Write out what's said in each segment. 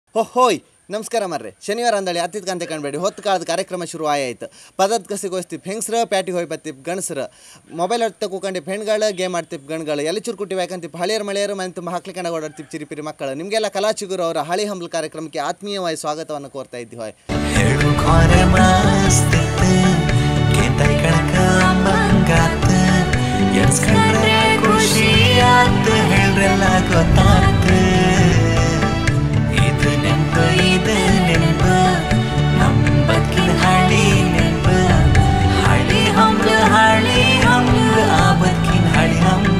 ಹೋ ಹೋಯ್ ನಮಸ್ಕಾರ ಮರ್ರೆ ಶನಿವಾರ ಅಂದಳಿ ಹತ್ತಿದ ಕಂತೆ ಕಾಣಬೇಡಿ ಹೊತ್ತು ಕಾಲದ ಕಾರ್ಯಕ್ರಮ ಶುರು ಆಯ್ತು ಪದದ ಕಸಿಗೋಸ್ತಿಪ್ ಹೆಂಗಸ್ರ ಪ್ಯಾಟಿಗೆ ಹೋಗಿ ಬತ್ತಿಪ್ ಗಣಸ್ರ ಮೊಬೈಲ್ ಹೊತ್ತು ಕೂಕೊಂಡಿಪ್ ಹೆಣ್ಗಳು ಗೇಮ್ ಆಡ್ತಿಪ್ ಗಣ್ಗಳು ಎಲ್ಲಿ ಚುರುಕುಟ್ಟಿ ಯಾಕಂತಿಪ್ ಹಳಿಯರ್ ಮಳೆಯರು ಮನೆ ತುಂಬ ಹಾಕ್ಲಿಕ್ಕೆ ಓಡಾಡ್ತಿಪ್ ಚಿರಿಪಿರಿ ಮಕ್ಕಳು ನಿಮಗೆಲ್ಲ ಕಲಾ ಚಿಗುರು ಅವರ ಹಳಿ ಹಂಬಲ್ ಕಾರ್ಯಕ್ರಮಕ್ಕೆ ಆತ್ಮೀಯವಾಗಿ ಸ್ವಾಗತವನ್ನು ಕೋರ್ತಾ ಇದ್ದೀವಿ ಹೋಯ್ ಹೇಳು ಖಾರೆ ಮಸ್ತಿತ್ ಕೇತಾಯ್ ಕಣಕ ಬಂಗಾತ್ ಎನ್ಸ್ಕೊಂಡ್ರೆ ಖುಷಿ ಆತ್ ಹೇಳ್ರೆಲ್ಲ ಗೊತ್ತಾತ್ ಇದು ನೆನ್ಪ ಇದು ನೆನ್ಪ ನಮ್ ಬದುಕಿನ ಹಳಿ ನೆನ್ಪ ಹಳಿ ಹಂಬ್ಲ ಹಳಿ ಹಂಬ್ಲ ಆ ಬದುಕಿನ ಹಳಿ ಹಂಬ್ಲ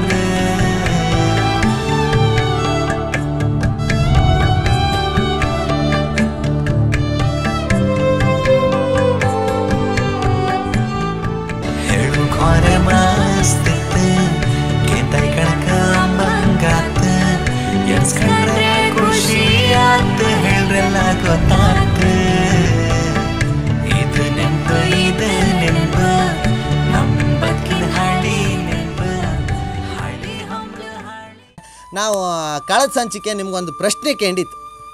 ಹೇಳು ಖಾರೆ ಮಸ್ತಿತ್ ಕೇತಾಯ್ ಕಣಕ ಬಂಗಾತ್ ಎನ್ಸ್ಕೊಂಡ್ರೆ ಖುಷಿ ಆತ್ ಹೇಳ್ರೆಲ್ಲ ಗೊತ್ತಾತ್ ಇದು ನೆನ್ಪ ಇದು ನೆನ್ಪ ನಮ್ ಬದುಕಿನ ಹಳಿ ನೆನ್ಪ ಹಳಿ ಹಂಬ್ಲ ಹಳಿ ನಾವು ಕಳೆದ ಸಂಚಿಕೆ ನಿಮ್ಗೊಂದು ಪ್ರಶ್ನೆ ಕೇಳಿತ್ತು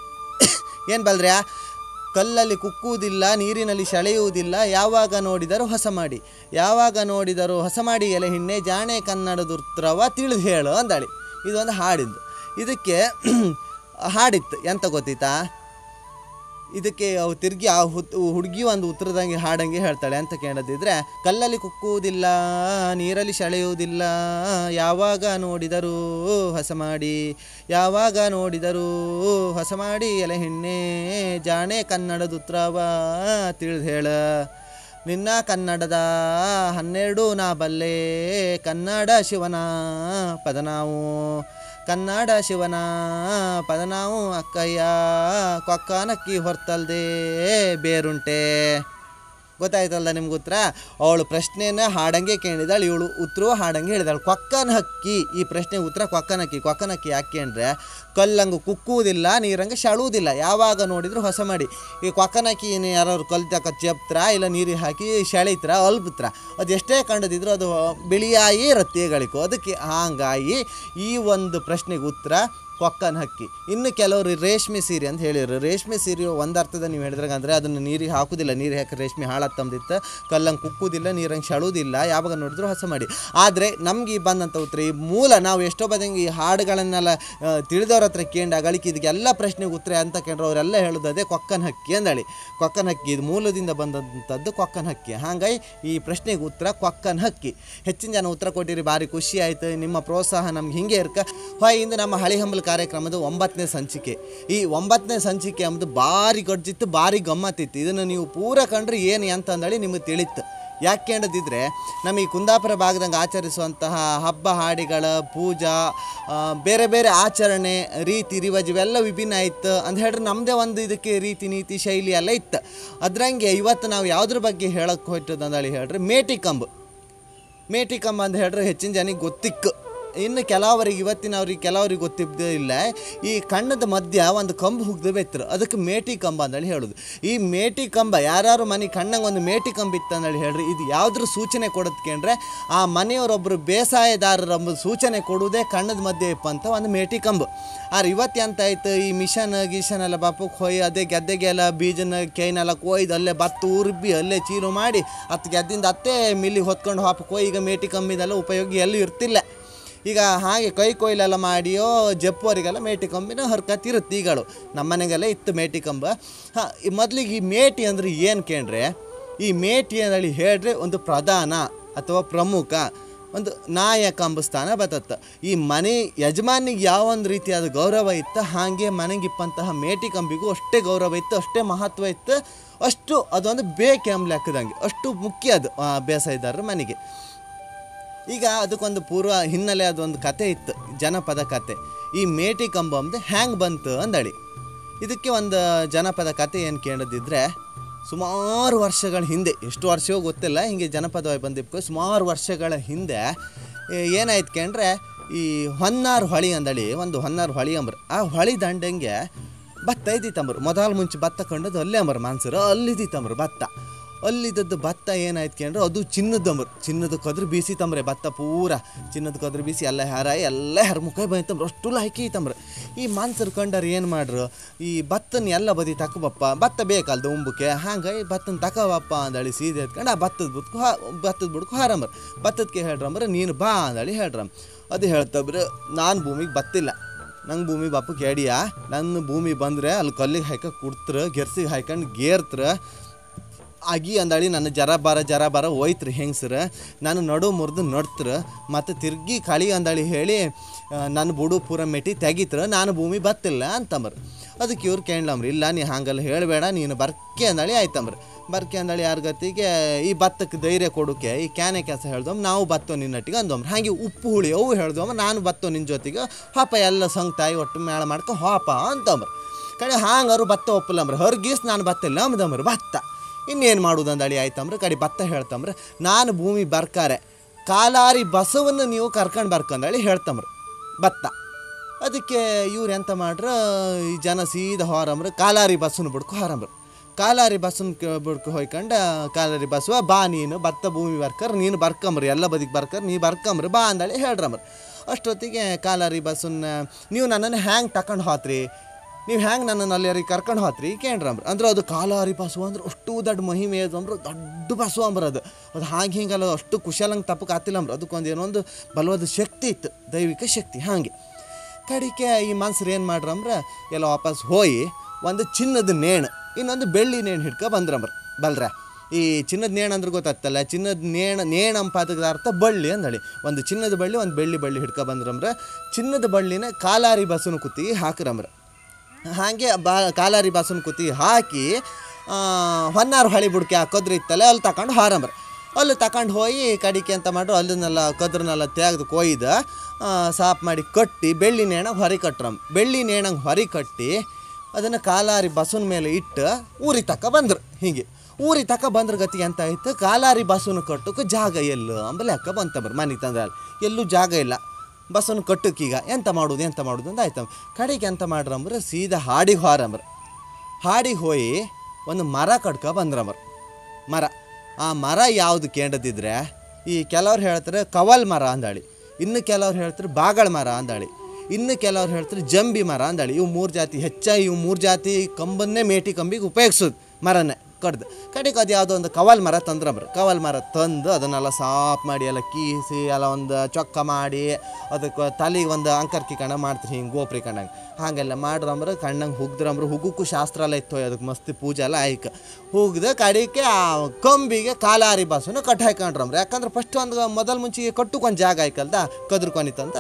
ಏನು ಬಲ್ರ್ಯಾ ಕಲ್ಲಲ್ಲಿ ಕುಕ್ಕುವುದಿಲ್ಲ ನೀರಿನಲ್ಲಿ ಸೆಳೆಯುವುದಿಲ್ಲ ಯಾವಾಗ ನೋಡಿದರೂ ಹೊಸ ಮಾಡಿ ಯಾವಾಗ ನೋಡಿದರೂ ಹೊಸ ಮಾಡಿ ಎಲೆ ಹಿಣ್ಣೆ ಜಾಣೆ ಕನ್ನಡದುತ್ರವ ತಿಳಿದು ಹೇಳು ಅಂದಳಿ ಇದೊಂದು ಹಾಡಿದ್ದು ಇದಕ್ಕೆ ಹಾಡಿತ್ತು ಎಂತ ಗೊತ್ತಿತ್ತಾ ಇದಕ್ಕೆ ಅವು ತಿರುಗಿ ಆ ಹುತ್ ಹುಡುಗಿ ಒಂದು ಉತ್ತರದಂಗೆ ಹಾಡಂಗೆ ಹೇಳ್ತಾಳೆ ಅಂತ ಕೇಳದಿದ್ರೆ ಕಲ್ಲಲ್ಲಿ ಕುಕ್ಕುವುದಿಲ್ಲ ನೀರಲ್ಲಿ ಸೆಳೆಯುವುದಿಲ್ಲ ಯಾವಾಗ ನೋಡಿದರೂ ಹೊಸ ಮಾಡಿ ಯಾವಾಗ ನೋಡಿದರೂ ಹೊಸ ಮಾಡಿ ಎಲೆ ಹೆಣ್ಣೆ ಜಾಣೆ ಕನ್ನಡದ ಉತ್ತರವ ತಿಳಿದು ಹೇಳ ನಿನ್ನ ಕನ್ನಡದ ಹನ್ನೆರಡು ನಾ ಬಲ್ಲೆ ಕನ್ನಡ ಶಿವನ ಪದ ನಾವು ಕನ್ನಡ ಶಿವನ ಪದ ನಾವು ಅಕ್ಕಯ್ಯ ಕೊಕ್ಕನಕ್ಕಿ ಹೊರ್ತಲ್ದೆ ಬೇರುಂಟೆ ಗೊತ್ತಾಯ್ತಲ್ಲ ನಿಮ್ಗೆ ಉತ್ತರ ಅವಳು ಪ್ರಶ್ನೆನ ಹಾಡಂಗೆ ಕೇಳಿದಾಳು ಇವಳು ಉತ್ತರವೂ ಹಾಡಂಗೆ ಹೇಳಿದಾಳು ಕೊಕ್ಕನ ಹಕ್ಕಿ ಈ ಪ್ರಶ್ನೆಗೆ ಉತ್ತರ ಕೊಕ್ಕನ ಹಕ್ಕಿ ಕೊಕ್ಕನ ಹಕ್ಕಿ ಯಾಕೆ ಅಂದರೆ ಕಲ್ಲಂಗೆ ಕುಕ್ಕುವುದಿಲ್ಲ ನೀರಂಗೆ ಶಾಳುವುದಿಲ್ಲ ಯಾವಾಗ ನೋಡಿದ್ರು ಹೊಸ ಮಾಡಿ ಈ ಕೊಕ್ಕನ ಹಕ್ಕಿ ಏನು ಯಾರು ಕಲ್ತಕ ಚೆಪ್ತ್ರ ಇಲ್ಲ ನೀರಿಗೆ ಹಾಕಿ ಸೆಳೀತ್ರ ಅಲ್ಬತ್ರ ಅದು ಎಷ್ಟೇ ಕಂಡದಿದ್ರು ಅದು ಬಿಳಿಯಾಗಿ ಇರುತ್ತೆ ಗಳಿಕು ಅದಕ್ಕೆ ಹಾಂಗಾಗಿ ಈ ಒಂದು ಪ್ರಶ್ನೆಗೆ ಉತ್ತರ ಕೊಕ್ಕನ ಹಕ್ಕಿ ಇನ್ನು ಕೆಲವರು ರೇಷ್ಮೆ ಸೀರೆ ಅಂತ ಹೇಳಿದ್ರು ರೇಷ್ಮೆ ಸೀರೆ ಒಂದು ಅರ್ಥದ ನೀವು ಹೇಳಿದ್ರಾಗ ಅಂದರೆ ಅದನ್ನು ನೀರಿಗೆ ಹಾಕುದಿಲ್ಲ ನೀರಿಗೆ ಹಾಕಿ ರೇಷ್ಮೆ ಹಾಳಾತ್ ತಂದಿತ್ತು ಕಲ್ಲಂಗೆ ಕುಕ್ಕುವುದಿಲ್ಲ ನೀರಂಗೆ ಸೆಳುವುದಿಲ್ಲ ಯಾವಾಗ ನೋಡಿದ್ರು ಹೊಸ ಮಾಡಿ ಆದರೆ ನಮ್ಗೆ ಈ ಬಂದಂಥ ಉತ್ತರ ಈ ಮೂಲ ನಾವು ಎಷ್ಟೋ ಬದಂಗೆ ಈ ಹಾಡುಗಳನ್ನೆಲ್ಲ ಆ, ತಿಳಿದವ್ರ ಹತ್ರ ಕೇಂಡ ಗಳಿಕೆ ಇದಕ್ಕೆಲ್ಲ ಪ್ರಶ್ನೆಗೆ ಉತ್ತರ ಅಂತ ಕೇಂದ್ರ ಅವರೆಲ್ಲ ಹೇಳೋದು ಅದೇ ಕೊಕ್ಕನ ಹಕ್ಕಿ ಅಂದಳಿ ಕೊಕ್ಕನ ಹಕ್ಕಿ ಇದು ಮೂಲದಿಂದ ಬಂದಂಥದ್ದು ಕೊಕ್ಕನ ಹಕ್ಕಿ ಹಾಗಾಗಿ ಈ ಪ್ರಶ್ನೆಗೆ ಉತ್ತರ ಕೊಕ್ಕನ ಹಕ್ಕಿ ಹೆಚ್ಚಿನ ಜನ ಉತ್ತರ ಕೊಟ್ಟಿರಿ ಭಾರಿ ಖುಷಿ ಆಯ್ತು ನಿಮ್ಮ ಪ್ರೋತ್ಸಾಹ ನಮ್ಗೆ ಹಿಂಗೆ ಇರ್ಕ ಹೊಯ್ ಇಂದು ನಮ್ಮ ಹಳಿ ಹಂಬಲ್ ಕಾರ್ಯಕ್ರಮದ ಒಂಬತ್ತನೇ ಸಂಚಿಕೆ ಈ ಒಂಬತ್ತನೇ ಸಂಚಿಕೆ ಅಂಬುದು ಭಾರಿ ಗಡ್ಜಿತ್ತು ಭಾರಿ ಗಮ್ಮತ್ತಿತ್ತು ಇದನ್ನು ನೀವು ಪೂರ ಕಂಡ್ರೆ ಏನು ಅಂತ ಅಂದಳಿ ನಿಮಗೆ ತಿಳಿತು ಯಾಕೆ ಕೇಳದಿದ್ರೆ ನಮ್ಮ ಈ ಕುಂದಾಪುರ ಭಾಗದಂಗೆ ಆಚರಿಸುವಂತಹ ಹಬ್ಬ ಹಾಡಿಗಳ ಪೂಜಾ ಆ, ಬೇರೆ ಬೇರೆ ಆಚರಣೆ ರೀತಿ ರಿವಾಜ್ ಇವೆಲ್ಲ ವಿಭಿನ್ನ ಇತ್ತು ಅಂತ ಹೇಳಿದ್ರೆ ನಮ್ಮದೇ ಒಂದು ಇದಕ್ಕೆ ರೀತಿ ನೀತಿ ಶೈಲಿ ಎಲ್ಲ ಇತ್ತು ಅದ್ರಂಗೆ ಇವತ್ತು ನಾವು ಯಾವುದ್ರ ಬಗ್ಗೆ ಹೇಳಕ್ಕೆ ಹೊಟ್ಟದ್ದು ಅಂದಳಿ ಹೇಳ್ರಿ ಮೇಟಿ ಕಂಬು ಮೇಟಿ ಕಂಬ ಅಂತ ಹೇಳಿದ್ರೆ ಹೆಚ್ಚಿನ ಜನಿಗೆ ಗೊತ್ತಿಕ್ಕು ಇನ್ನು ಕೆಲವರಿಗೆ ಇವತ್ತಿನವ್ರಿಗೆ ಕೆಲವ್ರಿಗೆ ಗೊತ್ತಿದ್ದೇ ಇಲ್ಲ ಈ ಕಣ್ಣದ ಮಧ್ಯ ಒಂದು ಕಂಬ ಹುಗ್ದು ಬೆತ್ತರು ಅದಕ್ಕೆ ಮೇಟಿ ಕಂಬ ಅಂತೇಳಿ ಹೇಳೋದು ಈ ಮೇಟಿ ಕಂಬ ಯಾರ್ಯಾರು ಮನೆ ಕಣ್ಣಂಗೆ ಒಂದು ಮೇಟಿ ಕಂಬ ಇತ್ತು ಅಂತೇಳಿ ಹೇಳ್ರಿ ಇದು ಯಾವುದ್ರ ಸೂಚನೆ ಕೊಡೋದಕ್ಕೆ ಆ ಮನೆಯವರೊಬ್ಬರು ಬೇಸಾಯದಾರರ ಒಂದು ಸೂಚನೆ ಕೊಡುವುದೇ ಕಣ್ಣದ ಮಧ್ಯೆ ಇಪ್ಪ ಅಂತ ಒಂದು ಮೇಟಿ ಕಂಬ ಆದ್ರೆ ಇವತ್ತು ಎಂತ ಆಯ್ತು ಈ ಮಿಷನ್ ಗಿಷನ್ ಎಲ್ಲ ಬಾಪಕ್ಕೆ ಹೋಯ್ ಅದೇ ಗೆದ್ದೆಗೆಲ್ಲ ಬೀಜನ ಕೈನೆಲ್ಲ ಕೊಯ್ದು ಅಲ್ಲೇ ಭತ್ತ ಉರ್ಬಿ ಅಲ್ಲೇ ಚೀರು ಮಾಡಿ ಹತ್ತು ಗೆದ್ದಿಂದ ಅತ್ತೇ ಮಿಲ್ಲಿಗೆ ಹೊತ್ಕೊಂಡು ಹಾಪಕ್ಕೆ ಹೋಯ್ ಈಗ ಮೇಟಿ ಕಂಬಿದೆಲ್ಲ ಉಪಯೋಗ ಎಲ್ಲೂ ಇರ್ತಿಲ್ಲ ಈಗ ಹಾಗೆ ಕೈ ಕೊಯ್ಲೆಲ್ಲ ಮಾಡಿಯೋ ಜಪ್ಪುವರಿಗೆಲ್ಲ ಮೇಟಿ ಕಂಬಿನ ಹರ್ಕತ್ತಿರುತ್ತೆ ಈಗಳು ನಮ್ಮ ಮನೆಗೆಲ್ಲ ಇತ್ತು ಮೇಟಿ ಕಂಬ ಹಾಂ ಮೊದಲಿಗೆ ಈ ಮೇಟಿ ಅಂದ್ರೆ ಏನು ಕೇಳ್ರೆ ಈ ಮೇಟಿ ಅಂದೇಳಿ ಹೇಳ್ರೆ ಒಂದು ಪ್ರಧಾನ ಅಥವಾ ಪ್ರಮುಖ ಒಂದು ನಾಯಕ ಎಂಬ ಸ್ಥಾನ ಬರ್ತತ್ತೆ ಈ ಮನೆ ಯಜಮಾನಿಗೆ ಯಾವ ಒಂದು ರೀತಿಯಾದ ಗೌರವ ಇತ್ತು ಹಾಗೆ ಮನೆಗಿಪ್ಪಂತಹ ಮೇಟಿ ಕಂಬಿಗೂ ಅಷ್ಟೇ ಗೌರವ ಇತ್ತು ಅಷ್ಟೇ ಮಹತ್ವ ಇತ್ತು ಅಷ್ಟು ಅದೊಂದು ಬೇಕು ಎಂಬ ಲೆಕ್ಕದಂಗೆ ಅಷ್ಟು ಮುಖ್ಯ ಅದು ಆ ಬೇಸಾಯದಾರರ ಮನೆಗೆ ಈಗ ಅದಕ್ಕೊಂದು ಪೂರ್ವ ಹಿನ್ನೆಲೆ ಅದೊಂದು ಕತೆ ಇತ್ತು ಜನಪದ ಕತೆ ಈ ಮೇಟಿ ಕಂಬ ಅಂಬದು ಹ್ಯಾಂಗ್ ಬಂತು ಅಂದಳಿ ಇದಕ್ಕೆ ಒಂದು ಜನಪದ ಕತೆ ಏನು ಕೇಳದಿದ್ರೆ ಸುಮಾರು ವರ್ಷಗಳ ಹಿಂದೆ ಎಷ್ಟು ವರ್ಷವೋ ಗೊತ್ತಿಲ್ಲ ಹಿಂಗೆ ಜನಪದವಾಗಿ ಬಂದಿಪ್ಪ ಸುಮಾರು ವರ್ಷಗಳ ಹಿಂದೆ ಏ- ಏನಾಯ್ತು ಕೇಂದ್ರೆ ಈ ಹೊನ್ನಾರು ಹೊಳಿ ಅಂದಳಿ ಒಂದು ಹೊನ್ನಾರು ಹೊಳಿ ಅಂಬ್ರು ಆ ಹೊಳಿ ದಂಡಂಗೆ ಭತ್ತ ಇದ್ದಿತ್ತಂಬ್ರು ಮೊದಲು ಮುಂಚೆ ಭತ್ತ ಕಂಡದ್ದು ಅಲ್ಲೇ ಅಂಬರು ಮಾನ್ಸರು ಅಲ್ಲಿದ್ದಿತ್ತಂಬ್ರು ಭತ್ತ ಅಲ್ಲಿದ್ದದ್ದು ಭತ್ತ ಏನಾಯ್ತು ಕೇಂದ್ರ ಅದು ಚಿನ್ನದ ಅಂಬ್ರು ಚಿನ್ನದ ಕದ್ರ ಬೀಸಿ ತಂಬ್ರೆ ಭತ್ತ ಪೂರ ಚಿನ್ನದ ಕದ್ರ ಬೀಸಿ ಎಲ್ಲ ಹಾರ ಎಲ್ಲ ಹೆರ್ಮುಖ ಬಂತಂಬ್ರು ಅಷ್ಟು ಲಾಯ್ಕಿ ಐತಂಬ್ರ ಈ ಮಾನ್ಸರ್ ಕಂಡರ್ ಏನು ಮಾಡ್ರು ಈ ಭತ್ತನ ಎಲ್ಲ ಬದಿ ತಕಬಪ್ಪ ಭತ್ತ ಬೇಕಲ್ದ ಉಂಬಕ್ಕೆ ಹಂಗಾಗಿ ಭತ್ತನ ತಕವಪ್ಪ ಅಂದಳಿ ಸೀದೆ ಎತ್ಕೊಂಡು ಆ ಭತ್ತದ ಬುಡ್ಕು ಹಾ ಭತ್ತದ ಬುಡ್ಕು ಹಾರಂಬ್ರ ಭತ್ತದಕ್ಕೆ ಹೇಳ್ರಂಬ್ರ ನೀನು ಬಾ ಅಂದಳಿ ಹೇಳ್ರಮ್ ಅದು ಹೇಳ್ತಬ್ರ ನಾನು ಭೂಮಿಗೆ ಬತ್ತಿಲ್ಲ ನಂಗೆ ಭೂಮಿ ಬಾಪು ಕೇಡಿಯ ನನ್ನ ಭೂಮಿ ಬಂದರೆ ಅಲ್ಲಿ ಕಲ್ಲಿಗೆ ಹಾಕ ಕುಡ್ತ್ರ ಗೆರ್ಸಿಗೆ ಹಾಕೊಂಡು ಗೇರ್ತ್ರ ಆಗಿ ಅಂದಳಿ ನನ್ನ ಜರ ಬಾರ ಜರ ಬಾರ ಹೋಯ್ತ್ರಿ ಹೆಂಗ್ಸ್ರ ನಾನು ನಡು ಮುರಿದು ನಡ್ತ್ರ ಮತ್ತು ತಿರ್ಗಿ ಕಳಿ ಅಂದಳಿ ಹೇಳಿ ಆ, ನನ್ನ ಬುಡು ಪೂರ ಮೆಟಿ ತೆಗಿತ್ರ ನಾನು ಭೂಮಿ ಬತ್ತಿಲ್ಲ ಅಂತಂಬ್ರು ಅದಕ್ಕೆ ಇವ್ರು ಕೇಳಮ್ರಿ ಇಲ್ಲ ನೀ ಹಂಗಲ್ಲ ಹೇಳಬೇಡ ನೀನು ಬರ್ಕೆ ಅಂದಳಿ ಆಯ್ತಂಬ್ರಿ ಬರ್ಕೆ ಅಂದಳಿ ಯಾರ ಗತಿಗೆ ಈ ಭತ್ತಕ್ಕೆ ಧೈರ್ಯ ಕೊಡೋಕೆ ಈ ಕ್ಯಾನೆ ಕೆಲಸ ಹೇಳ್ದಮ್ ನಾವು ಬತ್ತೋ ನಿನ್ನಟ್ಟಿಗೆ ಅಂದಮ್ರಿ ಹಾಗೆ ಉಪ್ಪು ಹುಳಿ ಅವು ಹೇಳ್ದಮ್ಮ ನಾನು ಬತ್ತೋ ನಿನ್ನ ಜೊತೆಗೆ ಹಾಪ ಎಲ್ಲ ಸಂಗ್ ತಾಯಿ ಒಟ್ಟು ಮೇಳ ಮಾಡ್ಕೊ ಹಾಪ ಅಂತಂಬ್ರು ಕಡೆ ಹಾಂಗಾರು ಭತ್ತ ಒಪ್ಪಲಂಬ್ರಿ ಹೊರ್ಗೀಸ್ ನಾನು ಬತ್ತಿಲ್ಲ ಅಂದಮ್ರಿ ಭತ್ತ ಇನ್ನೇನು ಮಾಡೋದು ಅಂದಳಿ ಆಯ್ತಂಬ್ರೆ ಕಡೆ ಭತ್ತ ಹೇಳ್ತಂಬ್ರೆ ನಾನು ಭೂಮಿ ಬರ್ಕಾರೆ ಕಾಲಾರಿ ಬಸವನ್ನು ನೀವು ಕರ್ಕೊಂಡು ಬರ್ಕಂದಳಿ ಹೇಳ್ತಂಬ್ರೆ ಭತ್ತ ಅದಕ್ಕೆ ಇವ್ರು ಎಂತ ಮಾಡ್ರ ಈ ಜನ ಸೀದಾ ಹೊರಮ್ರ ಕಾಲಾರಿ ಬಸ್ಸನ್ನು ಬಿಡ್ಕೊ ಹೊರಮ್ರ ಕಾಲಾರಿ ಬಸ್ಸನ್ನು ಬಿಡ್ಕೊ ಹೋಯ್ಕೊಂಡು ಕಾಲಾರಿ ಬಸ್ವ ಬಾ ನೀನು ಭತ್ತ ಭೂಮಿ ಬರ್ಕರ್ ನೀನು ಬರ್ಕಂಬ್ರಿ ಎಲ್ಲ ಬದಿಗೆ ಬರ್ಕರ್ ನೀ ಬರ್ಕಂಬ್ರಿ ಬಾ ಅಂದಳಿ ಹೇಳ್ರಮ್ರ ಅಷ್ಟೊತ್ತಿಗೆ ಕಾಲಾರಿ ಬಸ್ಸನ್ನ ನೀವು ನನ್ನನ್ನು ಹ್ಯಾಂಗೆ ತಗೊಂಡು ಹೋತ್ರಿ ನೀವು ಹ್ಯಾಂಗೆ ನನ್ನನ್ನು ಅಲ್ಲಿ ಯಾರಿಗೆ ಕರ್ಕೊಂಡು ಹೋತ್ರಿ ಕೇಳ್ರಂಬ್ರ ಅಂದ್ರೆ ಅದು ಕಾಲಾರಿ ಬಸವ ಅಂದ್ರೆ ಅಷ್ಟು ದೊಡ್ಡ ಮಹಿಮೆ ಅದು ಅಂದ್ರೆ ದೊಡ್ಡ ಬಸವ ಅಂಬ್ರ ಅದು ಅದು ಹಾಗೆ ಹಿಂಗಲ್ಲ ಅಷ್ಟು ಕುಶಲಂಗೆ ತಪ್ಪಕ್ಕೆ ಆತಿಲ್ಲ ಅಂಬ್ರ ಅದಕ್ಕೊಂದು ಏನೋ ಒಂದು ಬಲವಾದ ಶಕ್ತಿ ಇತ್ತು ದೈವಿಕ ಶಕ್ತಿ ಹಾಗೆ ಕಡಿಕೆ ಈ ಮನ್ಸರು ಏನು ಮಾಡ್ರಂಬ್ರ ಎಲ್ಲ ವಾಪಸ್ ಹೋಗಿ ಒಂದು ಚಿನ್ನದ ನೇಣು ಇನ್ನೊಂದು ಬೆಳ್ಳಿ ನೇಣು ಹಿಡ್ಕೊ ಬಂದ್ರಂಬ್ರ ಬಲ್ರ ಈ ಚಿನ್ನದ ನೇಣು ಅಂದ್ರೆ ಗೊತ್ತಾಗ್ತಲ್ಲ ಚಿನ್ನದ ನೇಣ ನೇಣ ಪದದ ಅರ್ಥ ಬಳ್ಳಿ ಅಂದಳಿ ಒಂದು ಚಿನ್ನದ ಬಳ್ಳಿ ಒಂದು ಬೆಳ್ಳಿ ಬಳ್ಳಿ ಹಿಡ್ಕೊ ಬಂದ್ರಂಬ್ರ ಚಿನ್ನದ ಬಳ್ಳಿನ ಕಾಲಾರಿ ಬಸನ ಕುತ್ತಿ ಹಾಕ್ರಂಬ್ರ ಹಾಗೆ ಬಾ ಕಾಲಾರಿ ಬಾಸನ ಕುತ್ತಿ ಹಾಕಿ ಆ, ಹೊನ್ನಾರು ಹಳಿ ಬುಡ್ಕೆ ಆ ಕದ್ರು ಇತ್ತಲ್ಲ ಅಲ್ಲಿ ತಗೊಂಡು ಹಾರಂಬ್ರ ಅಲ್ಲಿ ತಗೊಂಡು ಹೋಗಿ ಕಡಿಕೆ ಅಂತ ಮಾಡ್ರು ಅಲ್ಲನ್ನೆಲ್ಲ ಕದ್ರನ್ನೆಲ್ಲ ತೆಗೆದು ಕೊಯ್ದು ಆ, ಸಾಫ್ ಮಾಡಿ ಕಟ್ಟಿ ಬೆಳ್ಳಿ ನೇಣಗೆ ಹೊರಿ ಕಟ್ರಮ್ ಬೆಳ್ಳಿ ನೇಣಂಗೆ ಹೊರಿ ಕಟ್ಟಿ ಅದನ್ನು ಕಾಲಾರಿ ಬಸವನ ಮೇಲೆ ಇಟ್ಟು ಊರಿ ತಕ ಬಂದ್ರು ಹೀಗೆ ಊರಿ ತಕ ಬಂದ್ರ ಗತಿಗೆ ಅಂತ ಆಯ್ತು ಕಾಲಾರಿ ಬಸವನ ಕಟ್ಟಕ್ಕೆ ಜಾಗ ಎಲ್ಲು ಅಂಬ ಲೆಕ್ಕ ಬಂತಂಬ್ರ ಮನೆ ತಂದ್ರಲ್ಲಿ ಎಲ್ಲೂ ಜಾಗ ಇಲ್ಲ ಬಸ್ಸನ್ನು ಕಟ್ಟಕ್ಕೀಗ ಎಂತ ಮಾಡೋದು ಎಂತ ಮಾಡೋದು ಅಂತ ಆಯ್ತು ಕಡೆಗೆ ಎಂತ ಮಾಡ್ರಂಬ್ರ ಸೀದಾ ಹಾಡಿಗೆ ಹಾರಂಬ್ರ ಹಾಡಿಗೆ ಹೋಗಿ ಒಂದು ಮರ ಕಡ್ಕ ಬಂದ್ರಂಬ್ರ ಮರ ಆ ಮರ ಯಾವುದು ಕೇಂಡದಿದ್ರೆ ಈ ಕೆಲವ್ರು ಹೇಳ್ತಾರೆ ಕವಲ್ ಮರ ಅಂದಾಳಿ ಇನ್ನು ಕೆಲವ್ರು ಹೇಳ್ತಾರೆ ಬಾಗಳ ಮರ ಅಂದಾಳಿ ಇನ್ನು ಕೆಲವ್ರು ಹೇಳ್ತಾರೆ ಜಂಬಿ ಮರ ಅಂದಾಳಿ ಇವು ಮೂರು ಜಾತಿ ಹೆಚ್ಚಾಗಿ ಇವು ಮೂರು ಜಾತಿ ಕಂಬನ್ನೇ ಮೇಟಿ ಕಂಬಿಗೆ ಉಪಯೋಗಿಸೋದು ಮರನೇ ಕಡ್ದು ಕಡೆಗೆ ಅದು ಯಾವುದೋ ಒಂದು ಕವಲ್ ಮರ ತಂದ್ರಂಬ್ರ ಕವಲ್ ಮರ ತಂದು ಅದನ್ನೆಲ್ಲ ಸಾಫ್ ಮಾಡಿ ಎಲ್ಲ ಕೀಸಿ ಎಲ್ಲ ಒಂದು ಚೊಕ್ಕ ಮಾಡಿ ಅದಕ್ಕೆ ತಲೆಗೆ ಒಂದು ಅಂಕರ್ಕಿ ಕಣ ಮಾಡ್ತೀರಿ ಹಿಂಗೆ ಗೋಪ್ರಿ ಕಣ್ಣಂಗೆ ಹಾಗೆಲ್ಲ ಮಾಡ್ರಂಬ್ರ ಕಣ್ಣಂಗೆ ಹುಗ್ದ್ರಂಬ್ರ ಹುಗುಕ್ಕೂ ಶಾಸ್ತ್ರ ಎಲ್ಲ ಇತ್ತು ಅದಕ್ಕೆ ಮಸ್ತ್ ಪೂಜೆ ಎಲ್ಲ ಆಯ್ಕೆ ಹುಗ್ದು ಕಡೆಗೆ ಆ ಕಂಬಿಗೆ ಕಾಲಾರಿ ಬಾಸನ್ನು ಕಟ್ ಹಾಕೊಂಡ್ರಂಬ್ರ ಯಾಕಂದ್ರೆ ಫಸ್ಟ್ ಒಂದು ಮೊದಲು ಮುಂಚೆಗೆ ಕಟ್ಟುಕೊಂದು ಜಾಗ ಆಯ್ಕಲ್ದ ಕದ್ರ ಕೊನಿತಂತ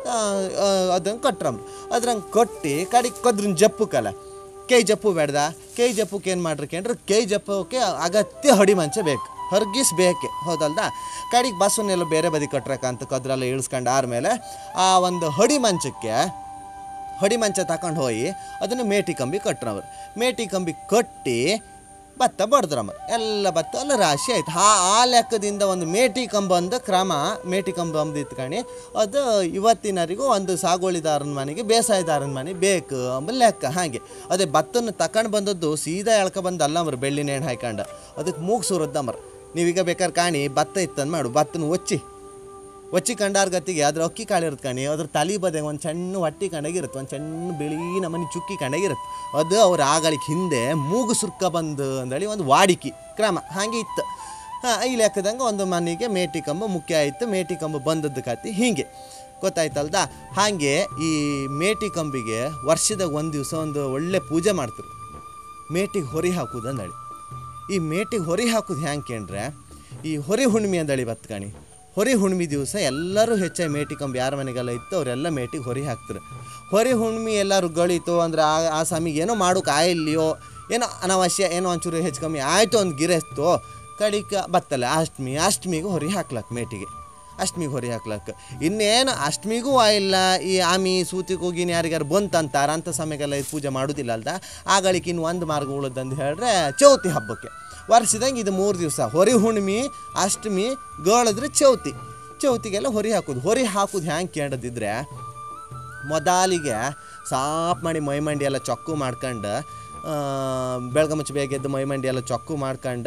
ಅದನ್ನು ಕಟ್ರಂಬ್ರ ಅದ್ರಂಗೆ ಕಟ್ಟಿ ಕಡೆಗೆ ಕದ್ರನ್ನ ಜಪ್ಪುಕಲ್ಲ ಕೈ ಜಪ್ಪು ಬೇಡ್ದ ಕೈ ಜಪ್ಪಕ್ಕೆ ಏನು ಮಾಡ್ರಿ ಕೇಂದ್ರ ಕೈ ಜಪ್ಪಕ್ಕೆ ಅಗತ್ಯ ಹೊಡಿ ಮಂಚ ಬೇಕು ಹೊರ್ಗಿಸ್ ಬೇಕೆ ಹೌದಲ್ದ ಕಡೆಗೆ ಬಸ್ಸನ್ನೆಲ್ಲ ಬೇರೆ ಬದಿ ಕಟ್ರಕ್ಕಂತ ಕದ್ರೆಲ್ಲ ಇಳಿಸ್ಕೊಂಡು ಆದ್ಮೇಲೆ ಆ ಒಂದು ಹೊಡಿ ಮಂಚಕ್ಕೆ ಹೊಡಿ ಮಂಚ ತಗೊಂಡು ಹೋಗಿ ಅದನ್ನು ಮೇಟಿ ಕಂಬಿ ಕಟ್ರವ್ರು ಮೇಟಿ ಕಂಬಿ ಕಟ್ಟಿ ಭತ್ತ ಬಡ್ದ್ರಮ್ಮ ಎಲ್ಲ ಭತ್ತ ಎಲ್ಲ ರಾಶಿ ಆಯ್ತು ಆ ಆ ಲೆಕ್ಕದಿಂದ ಒಂದು ಮೇಟಿ ಕಂಬ ಅಂದ ಕ್ರಮ ಮೇಟಿ ಕಂಬ ಅಂಬದು ಇತ್ಕಣಿ ಅದು ಇವತ್ತಿನವರೆಗೂ ಒಂದು ಸಾಗುವಳಿದಾರನ ಮನೆಗೆ ಬೇಸಾಯದಾರನ ಮನೆ ಬೇಕು ಅಂಬ ಲೆಕ್ಕ ಹಾಗೆ ಅದೇ ಭತ್ತನ ತಕೊಂಡು ಬಂದದ್ದು ಸೀದಾ ಎಳ್ಕೊ ಬಂದು ಅಲ್ಲಮ್ರ ಬೆಳ್ಳಿ ನೇಣು ಹಾಕೊಂಡು ಅದಕ್ಕೆ ಮೂಗು ಸುರದ್ದಮ್ರ ನೀವೀಗ ಬೇಕಾದ್ರೆ ಕಾಣಿ ಭತ್ತ ಇತ್ತಂದು ಮಾಡು ಭತ್ತನ ಒಚ್ಚಿ ಒಚ್ಚಿ ಕಂಡಾರ ಗತಿಗೆ ಅದ್ರ ಅಕ್ಕಿ ಕಾಳು ಇರುತ್ತೆ ಕಣಿ ಅದ್ರ ತಲೆ ಬದೆ ಒಂದು ಸಣ್ಣ ಹೊಟ್ಟಿ ಕಂಡಾಗಿರುತ್ತೆ ಒಂದು ಸಣ್ಣ ಬಿಳಿ ನಮನಿ ಚುಕ್ಕಿ ಕಂಡಾಗಿರುತ್ತೆ ಅದು ಅವ್ರ ಆಗಳಿಗೆ ಹಿಂದೆ ಮೂಗು ಸುರ್ಕ ಬಂದು ಅಂದೇಳಿ ಒಂದು ವಾಡಿಕೆ ಕ್ರಮ ಹಾಗೆ ಇತ್ತು ಹಾಂ ಈ ಲೆಕ್ಕದಂಗೆ ಒಂದು ಮನೆಗೆ ಮೇಟಿ ಕಂಬ ಮುಖ್ಯ ಆಯಿತು ಮೇಟಿ ಕಂಬ ಬಂದದ್ದು ಕತಿ ಹೀಗೆ ಗೊತ್ತಾಯ್ತಲ್ದ ಹಾಗೆ ಈ ಮೇಟಿ ಕಂಬಿಗೆ ವರ್ಷದಾಗ ಒಂದು ದಿವಸ ಒಂದು ಒಳ್ಳೆ ಪೂಜೆ ಮಾಡ್ತಾರೆ ಮೇಟಿಗೆ ಹೊರಿ ಹಾಕುದು ಅಂದಳಿ ಈ ಮೇಟಿಗೆ ಹೊರಿ ಹಾಕುದು ಹ್ಯಾಂಗೆ ಕೇಂದ್ರೆ ಈ ಹೊರಿ ಹುಣ್ಣಿಮೆ ಅಂದಳಿ ಬತ್ಕಣಿ ಹೊರಿ ಹುಣ್ಣಿಮೆ ದಿವಸ ಎಲ್ಲರೂ ಹೆಚ್ಚಾಗಿ ಮೇಟಿ ಕಂಬಿ ಯಾರ ಮನೆಗೆಲ್ಲ ಇತ್ತು ಅವರೆಲ್ಲ ಮೇಟಿಗೆ ಹೊರಿ ಹಾಕ್ತಾರೆ ಹೊರಿ ಹುಣ್ಣಿಮೆ ಎಲ್ಲರೂ ಗಳಿತು ಅಂದ್ರೆ ಆ ಆ ಸಮಯಕ್ಕೆ ಏನೋ ಮಾಡೋಕೆ ಆಯಿಲ್ಯೋ ಏನೋ ಅನಾವಶ್ಯ ಏನೋ ಒಂಚೂರು ಹೆಚ್ಚು ಕಮ್ಮಿ ಆಯಿತು ಒಂದು ಗಿರೆಸ್ತು ಕಡಿಕ ಬತ್ತಲ್ಲ ಅಷ್ಟಮಿ ಅಷ್ಟಮಿಗೆ ಹೊರಿ ಹಾಕ್ಲಕ್ಕೆ ಮೇಟಿಗೆ ಅಷ್ಟಮಿಗೆ ಹೊರಿ ಹಾಕ್ಲಕ್ಕೆ ಇನ್ನೇನು ಅಷ್ಟಮಿಗೂ ಆಯಿಲ್ಲ ಈ ಆಮಿ ಸೂತಿಗೆ ಹೋಗಿ ಯಾರಿಗಾರು ಬಂತಂತಾರ ಅಂಥ ಸಮಯಕ್ಕೆಲ್ಲ ಇದು ಪೂಜೆ ಮಾಡೋದಿಲ್ಲ ಅಲ್ದ ಆಗಳಿಕೆ ಇನ್ನು ಒಂದು ಮಾರ್ಗ ಉಳಿದಂದು ಹೇಳಿದ್ರೆ ಚೌತಿ ಹಬ್ಬಕ್ಕೆ ವರ್ಷದಂಗೆ ಇದು ಮೂರು ದಿವಸ ಹೊರಿ ಹುಣ್ಣಿಮೆ ಅಷ್ಟಮಿ ಗಳಿದ್ರೆ ಚೌತಿ ಚೌತಿಗೆಲ್ಲ ಹೊರಿ ಹಾಕೋದು ಹೊರಿ ಹಾಕೋದು ಹ್ಯಾಂಗೆ ಕೇಳದಿದ್ರೆ ಮೊದಲಿಗೆ ಸಾಫ್ ಮಾಡಿ ಮೈ ಮಂಡಿ ಎಲ್ಲ ಚೊಕ್ಕು ಮಾಡ್ಕೊಂಡು ಬೆಳಗ್ಗೆ ಮುಚ್ಚಿ ಬೇಗ ಎದ್ದು ಮೈಮಂಡಿ ಎಲ್ಲ ಚೊಕ್ಕು ಮಾಡ್ಕೊಂಡು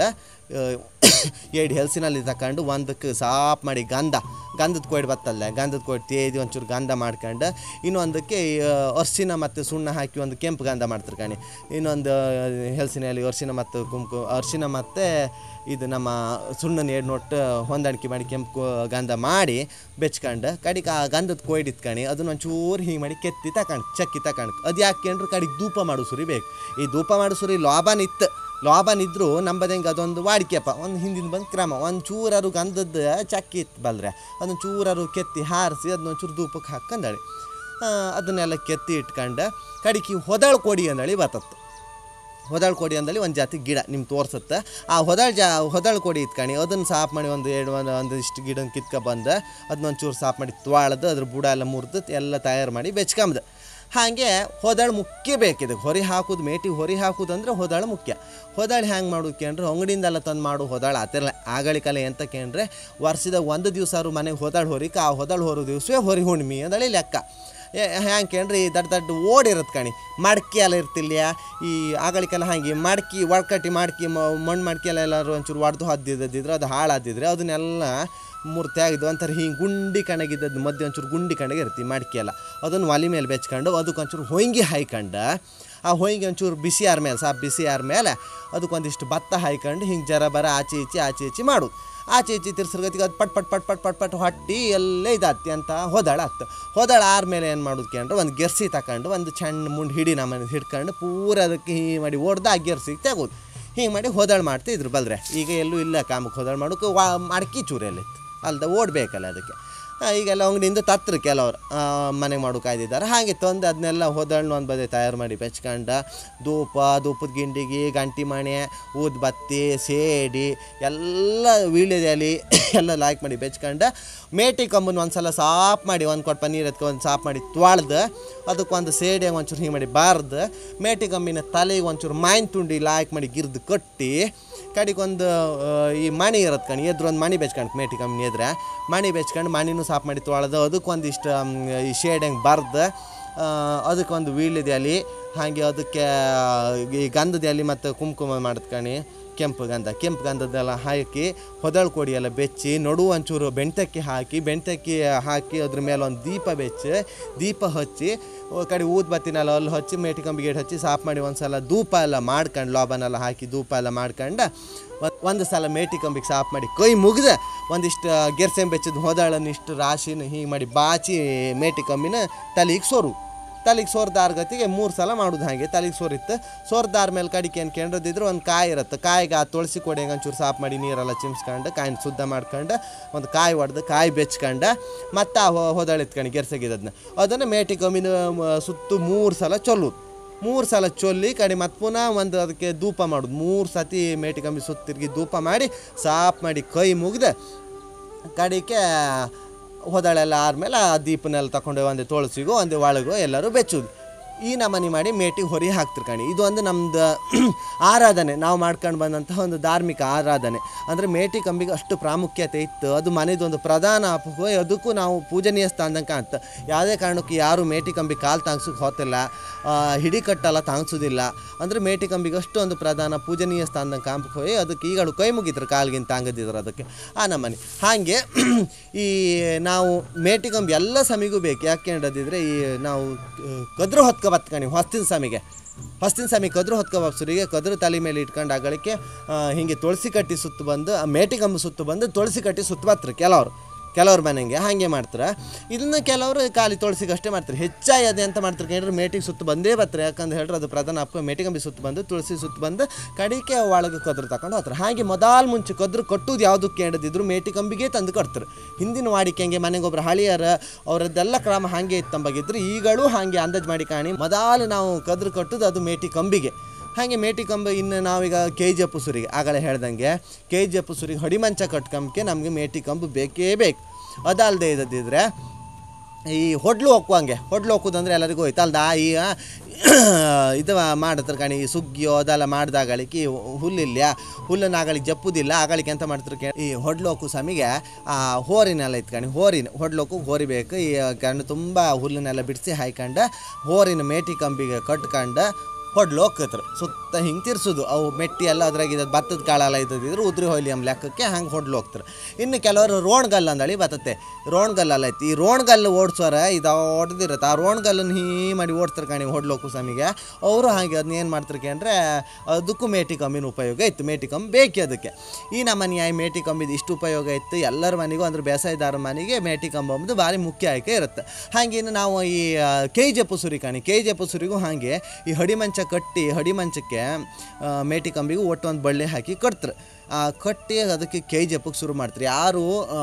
ಎರಡು ಹೆಲ್ಸಿನಲ್ಲಿ ತಕೊಂಡು ಒಂದಕ್ಕೆ ಸಾಪ್ ಮಾಡಿ ಗಂಧ ಗಂಧದ ಕೊಯ್ಡು ಬತ್ತಲ್ಲ ಗಂಧದ ಕೊಯ್ಡು ತೇದಿ ಒಂಚೂರು ಗಂಧ ಮಾಡ್ಕೊಂಡು ಇನ್ನೊಂದಕ್ಕೆ ಆ, ಅರ್ಶಿನ ಮತ್ತು ಸುಣ್ಣ ಹಾಕಿ ಒಂದು ಕೆಂಪು ಗಂಧ ಮಾಡ್ತಾರೆ ಕಣಿ ಇನ್ನೊಂದು ಹೆಲ್ಸಿನಲ್ಲಿ ಅರ್ಶಿನ ಮತ್ತು ಕುಂಕು ಅರ್ಶಿನ ಮತ್ತು ಇದು ನಮ್ಮ ಸುಣ್ಣನ ಎರಡು ನೋಟ್ಟು ಹೊಂದಾಣಿಕೆ ಮಾಡಿ ಕೆಂಪು ಗಂಧ ಮಾಡಿ ಬೆಚ್ಕೊಂಡು ಕಡಿಗೆ ಆ ಗಂಧದ ಕೊಯ್ಡು ಇತ್ಕಣಿ ಅದನ್ನ ಒಂಚೂರು ಹಿಂಗೆ ಮಾಡಿ ಕೆತ್ತಿ ತಕೊಂಡು ಚಕ್ಕಿ ತಕೊಂಡು ಅದು ಯಾಕೆ ಅಂದ್ರೆ ಕಡಿಗೆ ಧೂಪ ಮಾಡೋ ಸುರಿ ಬೇಕು ಈ ಧೂಪ ಮಾಡೋ ಸುರಿ ಲಾಭನಿತ್ತು ಲಾಭನಿದ್ರು ನಂಬದಂಗೆ ಅದೊಂದು ವಾಡಿಕೆಪ್ಪ ಒಂದು ಹಿಂದಿನ ಬಂದು ಕ್ರಮ ಒಂದು ಚೂರಾರು ಗಂಧದ ಚಕ್ಕಿ ಇತ್ತು ಬಲ್ರೆ ಅದನ್ನ ಚೂರಾರು ಕೆತ್ತಿ ಹಾರಿಸಿ ಅದನ್ನ ಒಂಚೂರು ಧೂಪಕ್ಕೆ ಹಾಕ್ಕಂದಳಿ ಅದನ್ನೆಲ್ಲ ಕೆತ್ತಿ ಇಟ್ಕೊಂಡು ಕಡಿಕೆ ಹೊದಳು ಕೊಡಿ ಅಂದಳಿ ಬರ್ತತ್ತು ಹೊದಳು ಕೊಡಿ ಅಂದಲ್ಲಿ ಒಂದು ಜಾತಿ ಗಿಡ ನಿಮ್ಗೆ ತೋರ್ಸುತ್ತೆ ಆ ಹೊದಳು ಜಾ ಹೊದಳು ಕೊಡಿ ಇತ್ಕಣಿ ಅದನ್ನು ಸಾಫ್ ಮಾಡಿ ಒಂದು ಎರಡು ಒಂದು ಒಂದು ಇಷ್ಟು ಗಿಡನ ಕಿತ್ಕ ಬಂದು ಅದನ್ನ ಒಂಚೂರು ಸಾಫ್ ಮಾಡಿ ತೊಳೆದು ಅದ್ರ ಬುಡ ಎಲ್ಲ ಮುರಿದು ಎಲ್ಲ ತಯಾರು ಮಾಡಿ ಬೆಚ್ಕೊಂಬದು ಹಾಗೆ ಹೊದಳು ಮುಖ್ಯ ಬೇಕಿದೆ ಹೊರಿ ಹಾಕೋದು ಮೇಟಿಗೆ ಹೊರಿ ಹಾಕೋದು ಅಂದ್ರೆ ಹೊದಳು ಮುಖ್ಯ ಹೊದಳು ಹ್ಯಾಂಗೆ ಮಾಡೋಕೆ ಅಂದ್ರೆ ಅಂಗಡಿಯಿಂದೆಲ್ಲ ತಂದು ಮಾಡು ಹೊದಳು ಆತಿರಲ್ಲ ಆಗಳ ಕಾಲ ಎಂತ ಕೇಂದ್ರೆ ವರ್ಷದಾಗ ಒಂದು ದಿವಸ ಅವ್ರು ಮನೆಗೆ ಹೊದಳು ಹೊರಿಕ ಆ ಹೊದಳು ಹೊರೋ ದಿವಸವೇ ಹೊರಿ ಹುಣ್ಣಿಮೆ ಅಂದಳಿ ಲೆಕ್ಕ ಹ್ಯಾಂಗೆ ಕೇಳ್ರಿ ದಡ್ಡ ದಡ್ಡ ಓಡಿರತ್ತೆ ಕಣಿ ಮಡ್ಕಿ ಎಲ್ಲ ಇರ್ತಿಲ್ಲ ಈ ಆಗಳಿಗೆಲ್ಲ ಹಾಗೆ ಮಡ್ಕಿ ಒಡ್ಕಟ್ಟಿ ಮಡ್ಕಿ ಮಣ್ಣು ಮಡ್ಕಿ ಎಲ್ಲ ಎಲ್ಲರೂ ಒಂಚೂರು ಒಡೆದು ಹದ್ದಿದ್ದಿದ್ರೆ ಅದು ಹಾಳಾದಿದ್ರೆ ಅದನ್ನೆಲ್ಲ ಮೂರು ತೆಗೆದು ಒಂಥರ ಹಿಂಗೆ ಗುಂಡಿ ಕಣಗಿದ್ದದ್ದು ಮಧ್ಯೆ ಒಂಚೂರು ಗುಂಡಿ ಕಣಗೆ ಇರ್ತಿ ಮಡ್ಕಿ ಎಲ್ಲ ಅದನ್ನು ಒಲೆ ಮೇಲೆ ಬೆಚ್ಕೊಂಡು ಅದಕ್ಕೆ ಒಂಚೂರು ಹೊಂಗಿ ಹಾಯ್ಕೊಂಡು ಆ ಹೊಯ್ಗೆ ಒಂಚೂರು ಬಿಸಿ ಆರ ಮೇಲೆ ಸಾಪ್ ಬಿಸಿ ಆರ ಮೇಲೆ ಅದಕ್ಕೊಂದಿಷ್ಟು ಭತ್ತ ಹಾಯ್ಕೊಂಡು ಹಿಂಗೆ ಜರ ಬರ ಆಚೆ ಈಚೆ ಆಚೆ ಈಚೆ ಮಾಡೋದು ಆಚೆ ಈಚೆ ತಿರ್ಸರ್ಗತಿಗೆ ಅದು ಪಟ್ ಪಟ್ ಪಟ್ ಪಟ್ ಪಟ್ ಪಟ್ ಹೊಟ್ಟಿ ಎಲ್ಲೇ ಇದಾತಿ ಅಂತ ಹೋದಳ ಆಗ್ತು ಹೋದಳ ಆರ್ಮೇಲೆ ಏನು ಮಾಡೋದಕ್ಕೆ ಅಂದ್ರೆ ಒಂದು ಗೆರ್ಸಿ ತಗೊಂಡು ಒಂದು ಸಣ್ಣ ಮುಂಡು ಹಿಡಿ ನಮ್ಮನೆ ಹಿಡ್ಕೊಂಡು ಪೂರ ಅದಕ್ಕೆ ಹೀಗೆ ಮಾಡಿ ಹೊಡ್ದು ಆ ಗೆರ್ಸಿಗೆ ತೆಗೋದು ಹಿಂಗೆ ಮಾಡಿ ಹೋದಳು ಮಾಡ್ತಿದ್ರು ಬಲ್ರೆ ಈಗ ಎಲ್ಲೂ ಇಲ್ಲ ಕಾಮಕ್ಕೆ ಹೋದಳು ಮಾಡೋಕೆ ವಾ ಮಡ್ಕಿ ಚೂರೆಲ್ಲಿತ್ತು ಅಲ್ದ ಓಡಬೇಕಲ್ಲ ಅದಕ್ಕೆ ಆ, ಈಗೆಲ್ಲ ಅಂಗಡಿಯಿಂದ ತತ್ರು ಕೆಲವ್ರು ಮನೆಗೆ ಮಾಡೋ ಕಾಯ್ದಿದ್ದಾರೆ ಹಾಗೆ ತಂದು ಅದನ್ನೆಲ್ಲ ಹೋದಳ್ನ ಒಂದು ಬದಿ ತಯಾರು ಮಾಡಿ ಬೆಚ್ಕೊಂಡು ಧೂಪ ಧೂಪದ ಗಿಂಡಿಗೆ ಗಂಟಿ ಮಣೆ ಊದ್ ಬತ್ತಿ ಸೇಡಿ ಎಲ್ಲ ವೀಳ್ಯದ ಎಲೆ ಎಲ್ಲ ಲಾಯ್ಕ್ ಮಾಡಿ ಬೆಚ್ಕೊಂಡು ಮೇಟಿ ಕಂಬನ ಒಂದು ಸಲ ಸಾಫ್ ಮಾಡಿ ಒಂದು ಕೊಟ್ಟು ನೀರು ಎತ್ಕೊಂಡು ಒಂದು ಸಾಫ್ ಮಾಡಿ ತೊಳ್ದು ಅದಕ್ಕೆ ಒಂದು ಸೇಡಿಯಾಗ ಒಂಚೂರು ಹಿಂಗೆ ಮಾಡಿ ಬಾರ್ದು ಮೇಟಿ ಕಂಬಿನ ತಲೆಗೆ ಒಂಚೂರು ಮಾಯಿನ ತುಂಡಿ ಲಾಯ್ಕ್ ಮಾಡಿ ಗಿರ್ದು ಕಟ್ಟಿ ಕಡೆಗೊಂದು ಈ ಮಣಿ ಇರತ್ತೆ ಕಣಿ ಎದ್ರು ಒಂದು ಮಣಿ ಬೆಚ್ಕೊಂಡು ಮೇಟಿ ಕಂಪ್ನಿ ಎದ್ರೆ ಮಣಿ ಬೆಚ್ಕೊಂಡು ಮಣಿನೂ ಸಾಫ್ ಮಾಡಿ ತೊಳೆದು ಅದಕ್ಕೊಂದಿಷ್ಟು ಮ್, ಈ ಶೇಡ್ ಹೆಂಗೆ ಬರ್ದು ಅದಕ್ಕೊಂದು ವೀಳ್ಯದ ಎಲೆ ಹಾಗೆ ಅದಕ್ಕೆ ಈ ಗಂಧದ ಎಲೆ ಮತ್ತು ಕುಂಕುಮ ಮಾಡ್ತ್ಕಣಿ ಕೆಂಪು ಗಂಧ ಕೆಂಪು ಗಂಧದ್ದೆಲ್ಲ ಹಾಕಿ ಹೊದಳು ಕೊಡಿ ಎಲ್ಲ ಬೆಚ್ಚಿ ನಡು ಒಂಚೂರು ಬೆಣ್ತಕ್ಕಿ ಹಾಕಿ ಬೆಣ್ತಕ್ಕಿ ಹಾಕಿ ಅದ್ರ ಮೇಲೆ ಒಂದು ದೀಪ ಬೆಚ್ಚಿ ದೀಪ ಹಚ್ಚಿ ಆ ಕಡೆ ಊದ್ ಬತ್ತಿನೆಲ್ಲ ಅಲ್ಲಿ ಹಚ್ಚಿ ಮೇಟಿ ಕಂಬಿಗೆ ಹಚ್ಚಿ ಸಾಫ್ ಮಾಡಿ ಒಂದು ಸಲ ಧೂಪ ಎಲ್ಲ ಮಾಡ್ಕೊಂಡು ಲಾಬನೆಲ್ಲ ಹಾಕಿ ಧೂಪ ಎಲ್ಲ ಮಾಡ್ಕೊಂಡು ಮತ್ ಒಂದು ಸಲ ಮೇಟಿ ಕಂಬಿಗೆ ಸಾಫ್ ಮಾಡಿ ಕೈ ಮುಗಿದ ಒಂದಿಷ್ಟು ಗೆರ್ಸೆಂಬ್ ಬೆಚ್ಚದ ಹೋದಳನ್ನ ಇಷ್ಟು ರಾಶಿನ ಹೀಗೆ ಮಾಡಿ ಬಾಚಿ ಮೇಟಿ ಕಂಬಿನ ತಲೆಗೆ ಸೋರು ತಲೆಗೆ ಸೋರ್ದಾರ್ ಗತಿಗೆ ಮೂರು ಸಲ ಮಾಡೋದು ಹಾಗೆ ತಲೆಗೆ ಸೋರಿತ್ತು ಸೋರ್ದಾರ ಮೇಲೆ ಕಡಿಕೆ ಏನು ಕೆಂಡದಿದ್ರೆ ಒಂದು ಕಾಯಿ ಇರುತ್ತೆ ಕಾಯಿಗೆ ಆ ತುಳಸಿ ಕೊಡೆಗೆ ಒಂಚೂರು ಸಾಫ್ ಮಾಡಿ ನೀರೆಲ್ಲ ಚಿಮ್ಸ್ಕೊಂಡು ಕಾಯಿನ ಶುದ್ಧ ಮಾಡ್ಕೊಂಡು ಒಂದು ಕಾಯಿ ಹೊಡೆದು ಕಾಯಿ ಬೆಚ್ಕೊಂಡು ಮತ್ತು ಆ ಹೋದಳು ಎತ್ಕೊಂಡು ಗೆರ್ಸಗಿದ್ದದನ್ನ ಅದನ್ನು ಮೇಟಿ ಕಮ್ಮಿನ ಸುತ್ತು ಮೂರು ಸಲ ಚೊಲ್ಲೋದು ಮೂರು ಸಲ ಚೊಲ್ಲಿ ಕಡೆ ಮತ್ತು ಪುನಃ ಒಂದು ಅದಕ್ಕೆ ಧೂಪ ಮಾಡೋದು ಮೂರು ಸತಿ ಮೇಟಿ ಕಮ್ಮಿ ಸುತ್ತಿರ್ಗಿ ಧೂಪ ಮಾಡಿ ಸಾಫ್ ಮಾಡಿ ಕೈ ಮುಗ್ದು ಕಡೆಗೆ ಹೋದಳೆಲ್ಲ ಆದ್ಮೇಲೆ ಆ ದೀಪನೆಲ್ಲ ತಗೊಂಡು ಒಂದು ತುಳಸಿಗೋ ಒಂದು ಒಳಗೋ ಎಲ್ಲರೂ ಬೆಚ್ಚೋದು ಈ ನಮನಿ ಮಾಡಿ ಮೇಟಿಗೆ ಹೊರಿ ಹಾಕ್ತಿರ್ ಕಣಿ ಇದು ಒಂದು ನಮ್ದು ಆರಾಧನೆ ನಾವು ಮಾಡ್ಕೊಂಡು ಬಂದಂತಹ ಒಂದು ಧಾರ್ಮಿಕ ಆರಾಧನೆ ಅಂದರೆ ಮೇಟಿ ಕಂಬಿಗೆ ಅಷ್ಟು ಪ್ರಾಮುಖ್ಯತೆ ಇತ್ತು ಅದು ಮನೆದೊಂದು ಪ್ರಧಾನ ಅಪಗೋ ಅದಕ್ಕೂ ನಾವು ಪೂಜನೀಯ ಸ್ಥಾನದಂಗೆ ಕಾಣ್ತ ಯಾವುದೇ ಕಾರಣಕ್ಕೂ ಯಾರು ಮೇಟಿ ಕಂಬಿ ಕಾಲು ತಾಂಗ್ಸೋಕೆ ಹೋತಿಲ್ಲ ಆ, ಹಿಡಿ ಕಟ್ಟೆಲ್ಲ ತಾಂಗ್ಸೋದಿಲ್ಲ ಅಂದರೆ ಮೇಟಿ ಕಂಬಿಗೆ ಅಷ್ಟು ಒಂದು ಪ್ರಧಾನ ಪೂಜನೀಯ ಸ್ಥಾನದಂಗೆ ಕಾಂಪಕ್ಕೆ ಹೋಗಿ ಅದಕ್ಕೆ ಈಗಳು ಕೈ ಮುಗಿದ್ರು ಕಾಲ್ಗಿಂತ ತಾಂಗದಿದ್ರು ಅದಕ್ಕೆ ಆ ನಮ್ಮನೆ ಹಾಗೆ ಈ ನಾವು ಮೇಟಿ ಕಂಬಿ ಎಲ್ಲ ಸಮಿಗೂ ಬೇಕು ಯಾಕೆ ಹೇಳಿದ್ರೆ ಈ ನಾವು ಆ, ಕದ್ರು ಹೊತ್ಕೊ ಬತ್ಕಣಿ ಹೊಸ್ತಿನ ಸಮಿಗೆ ಹೊಸ್ತಿನ ಸಮಯ ಕದ್ರು ಹೊತ್ಕೊ ಬಪ್ಸರಿಗೆ ಕದ್ರು ತಲೆ ಮೇಲೆ ಇಟ್ಕೊಂಡು ಆಗಳಿಗೆ ಹಿಂಗೆ ತುಳಸಿ ಕಟ್ಟಿ ಸುತ್ತು ಬಂದು ಆ ಮೇಟಿ ಕಂಬ ಸುತ್ತು ಬಂದು ತುಳಸಿ ಕಟ್ಟಿ ಸುತ್ತು ಬತ್ತಾರೆ ಕೆಲವರು ಕೆಲವ್ರ ಮನೆಗೆ ಹಾಗೆ ಮಾಡ್ತಾರೆ ಇದನ್ನ ಕೆಲವರು ಖಾಲಿ ತುಳಸಿಗೆ ಅಷ್ಟೇ ಮಾಡ್ತಾರೆ ಹೆಚ್ಚಾಗಿ ಅದು ಎಂತ ಮಾಡ್ತಾರೆ ಕೇಳಿದ್ರೆ ಮೇಟಿಗೆ ಸುತ್ತು ಬಂದೇ ಬರ್ತಾರೆ ಯಾಕಂತ ಹೇಳಿದ್ರೆ ಅದು ಪ್ರಧಾನ ಅಪ್ಪ ಮೇಟಿಗಂಬಿ ಸುತ್ತು ಬಂದು ತುಳಸಿ ಸುತ್ತು ಬಂದು ಕಡಿಕೆ ಒಳಗೆ ಕದ್ರು ತಗೊಂಡು ಹೋಗ್ತಾರೆ ಹಾಗೆ ಮೊದಲು ಮುಂಚೆ ಕದ್ರು ಕಟ್ಟುದು ಯಾವುದಕ್ಕೆ ಹಿಡಿದಿದ್ರು ಮೇಟಿ ಕಂಬಿಗೆ ತಂದು ಕಟ್ತಾರೆ ಹಿಂದಿನ ವಾಡಿಕೆಂಗೆ ಮನೆಗೊಬ್ರು ಹಳಿಯರ ಅವರದ್ದೆಲ್ಲ ಕ್ರಮ ಹಾಗೆ ಇತ್ತಂಬಾಗಿದ್ರು ಈಗಳು ಹಾಗೆ ಅಂದಾಜು ಮಾಡಿ ಕಾಣಿ ಮೊದಲು ನಾವು ಕದ್ರು ಕಟ್ಟುದು ಅದು ಮೇಟಿ ಕಂಬಿಗೆ ಹಾಗೆ ಮೇಟಿ ಕಂಬ ಇನ್ನು ನಾವೀಗ ಕೆ ಜಿ ಎಫ್ ಸುರಿಗೆ ಆಗಲೇ ಹೇಳ್ದಂಗೆ ಕೆ ಜಿ ಎಫ್ ಸುರಿಗೆ ಹೊಡಿಮಂಚ ಕಟ್ಕೊಂಬಕ್ಕೆ ನಮಗೆ ಮೇಟಿ ಕಂಬು ಬೇಕೇ ಬೇಕು ಅದಲ್ಲದೆ ಇದ್ದದಿದ್ರೆ ಈ ಹೊಡ್ಲು ಹೊಕ್ಕುವಂಗೆ ಹೊಡ್ಲು ಹೊಕ್ಕುದಂದ್ರೆ ಎಲ್ಲರಿಗೂ ಹೋಯ್ತು ಅಲ್ದ ಈ ಆ, ಇದು ಮಾಡ್ತಾರೆ ಕಣಿ ಈ ಸುಗ್ಗಿಯೋ ಅದೆಲ್ಲ ಮಾಡ್ದಾಗಳಿಕೆ ಈ ಹುಲ್ಲಿಲ್ಲ ಹುಲ್ಲನ್ನು ಆಗಳಿಗೆ ಜಪ್ಪುದಿಲ್ಲ ಆಗಳಿಗೆ ಎಂತ ಮಾಡ್ತಾರೆ ಕೇ ಈ ಹೊಡ್ಲು ಹೊಕ್ಕು ಸಮಿಗೆ ಆ ಹೋರಿನೆಲ್ಲ ಇತ್ಕಣಿ ಹೋರಿನ ಹೊಡ್ಲು ಹೊಕ್ಕು ಹೋರಿ ಬೇಕು ಈ ಕಣ್ಣು ತುಂಬ ಹುಲ್ಲನ್ನೆಲ್ಲ ಬಿಡಿಸಿ ಹಾಯ್ಕೊಂಡು ಹೋರಿನ ಮೇಟಿ ಕಂಬಿಗೆ ಕಟ್ಕೊಂಡು ಹೊಡ್ಲು ಹೋಗ್ಕತ್ರ ಸುತ್ತ ಹಿಂಗೆ ತಿರ್ಸೋದು ಅವು ಮೆಟ್ಟಿ ಎಲ್ಲ ಅದ್ರಾಗ ಇದು ಭತ್ತದ ಕಾಳೆಲ್ಲ ಇದ್ದಿದ್ರೆ ಉದ್ರಿ ಹೊಯ್ಲಿ ಎಂಬ ಲೆಕ್ಕಕ್ಕೆ ಹಂಗೆ ಹೊಡ್ಲು ಹೋಗ್ತಾರೆ ಇನ್ನು ಕೆಲವರು ರೋಣ್ಗಲ್ಲು ಅಂದಳಿ ಬರ್ತತೆ ರೋಣ್ಗಲ್ಲ ಐತಿ ಈ ರೋಣ್ಗಲ್ಲು ಓಡಿಸೋರ ಇದು ಹೊಡೆದಿರುತ್ತೆ ಆ ರೋಣ್ಗಲ್ಲನ್ನು ಹೀ ಮಾಡಿ ಓಡಿಸ್ತಾರೆ ಕಾಣಿ ಹೊಡ್ಲೋಕು ಸ್ವಾಮಿಗೆ ಅವರು ಹಾಗೆ ಅದನ್ನ ಏನು ಮಾಡ್ತಾರೆ ಅಂದರೆ ಅದಕ್ಕೂ ಮೇಟಿ ಕಂಬಿನ ಉಪಯೋಗ ಇತ್ತು ಮೇಟಿ ಕಂಬಿ ಬೇಕೇ ಅದಕ್ಕೆ ಈ ನಮ್ಮ ಮನೆ ಮೇಟಿ ಕಂಬಿದು ಇಷ್ಟು ಉಪಯೋಗ ಇತ್ತು ಎಲ್ಲರ ಮನೆಗೂ ಅಂದ್ರೆ ಬೇಸಾಯದಾರ ಮನೆಗೆ ಮೇಟಿ ಕಂಬ ಅಂಬುದು ಭಾರಿ ಮುಖ್ಯ ಆಯ್ಕೆ ಇರುತ್ತೆ ಹಾಗೇನು ನಾವು ಈ ಕೆ ಜೆ ಪುಸುರಿ ಕಾಣಿ ಕೆ ಜೆ ಪುಸುರಿಗೂ ಹಾಗೆ ಈ ಹಡಿಮಂಚ ಕಟ್ಟಿ ಹಡಿಮಂಚಕ್ಕೆ ಆ, ಮೇಟಿ ಕಂಬಿಗೂ ಒಟ್ಟು ಒಂದು ಬಳ್ಳಿ ಹಾಕಿ ಕಟ್ತಾರೆ ಆ ಕಟ್ಟಿ ಅದಕ್ಕೆ ಕೈ ಜಪ್ಪಕ್ಕೆ ಶುರು ಮಾಡ್ತಾರೆ ಯಾರು ಆ,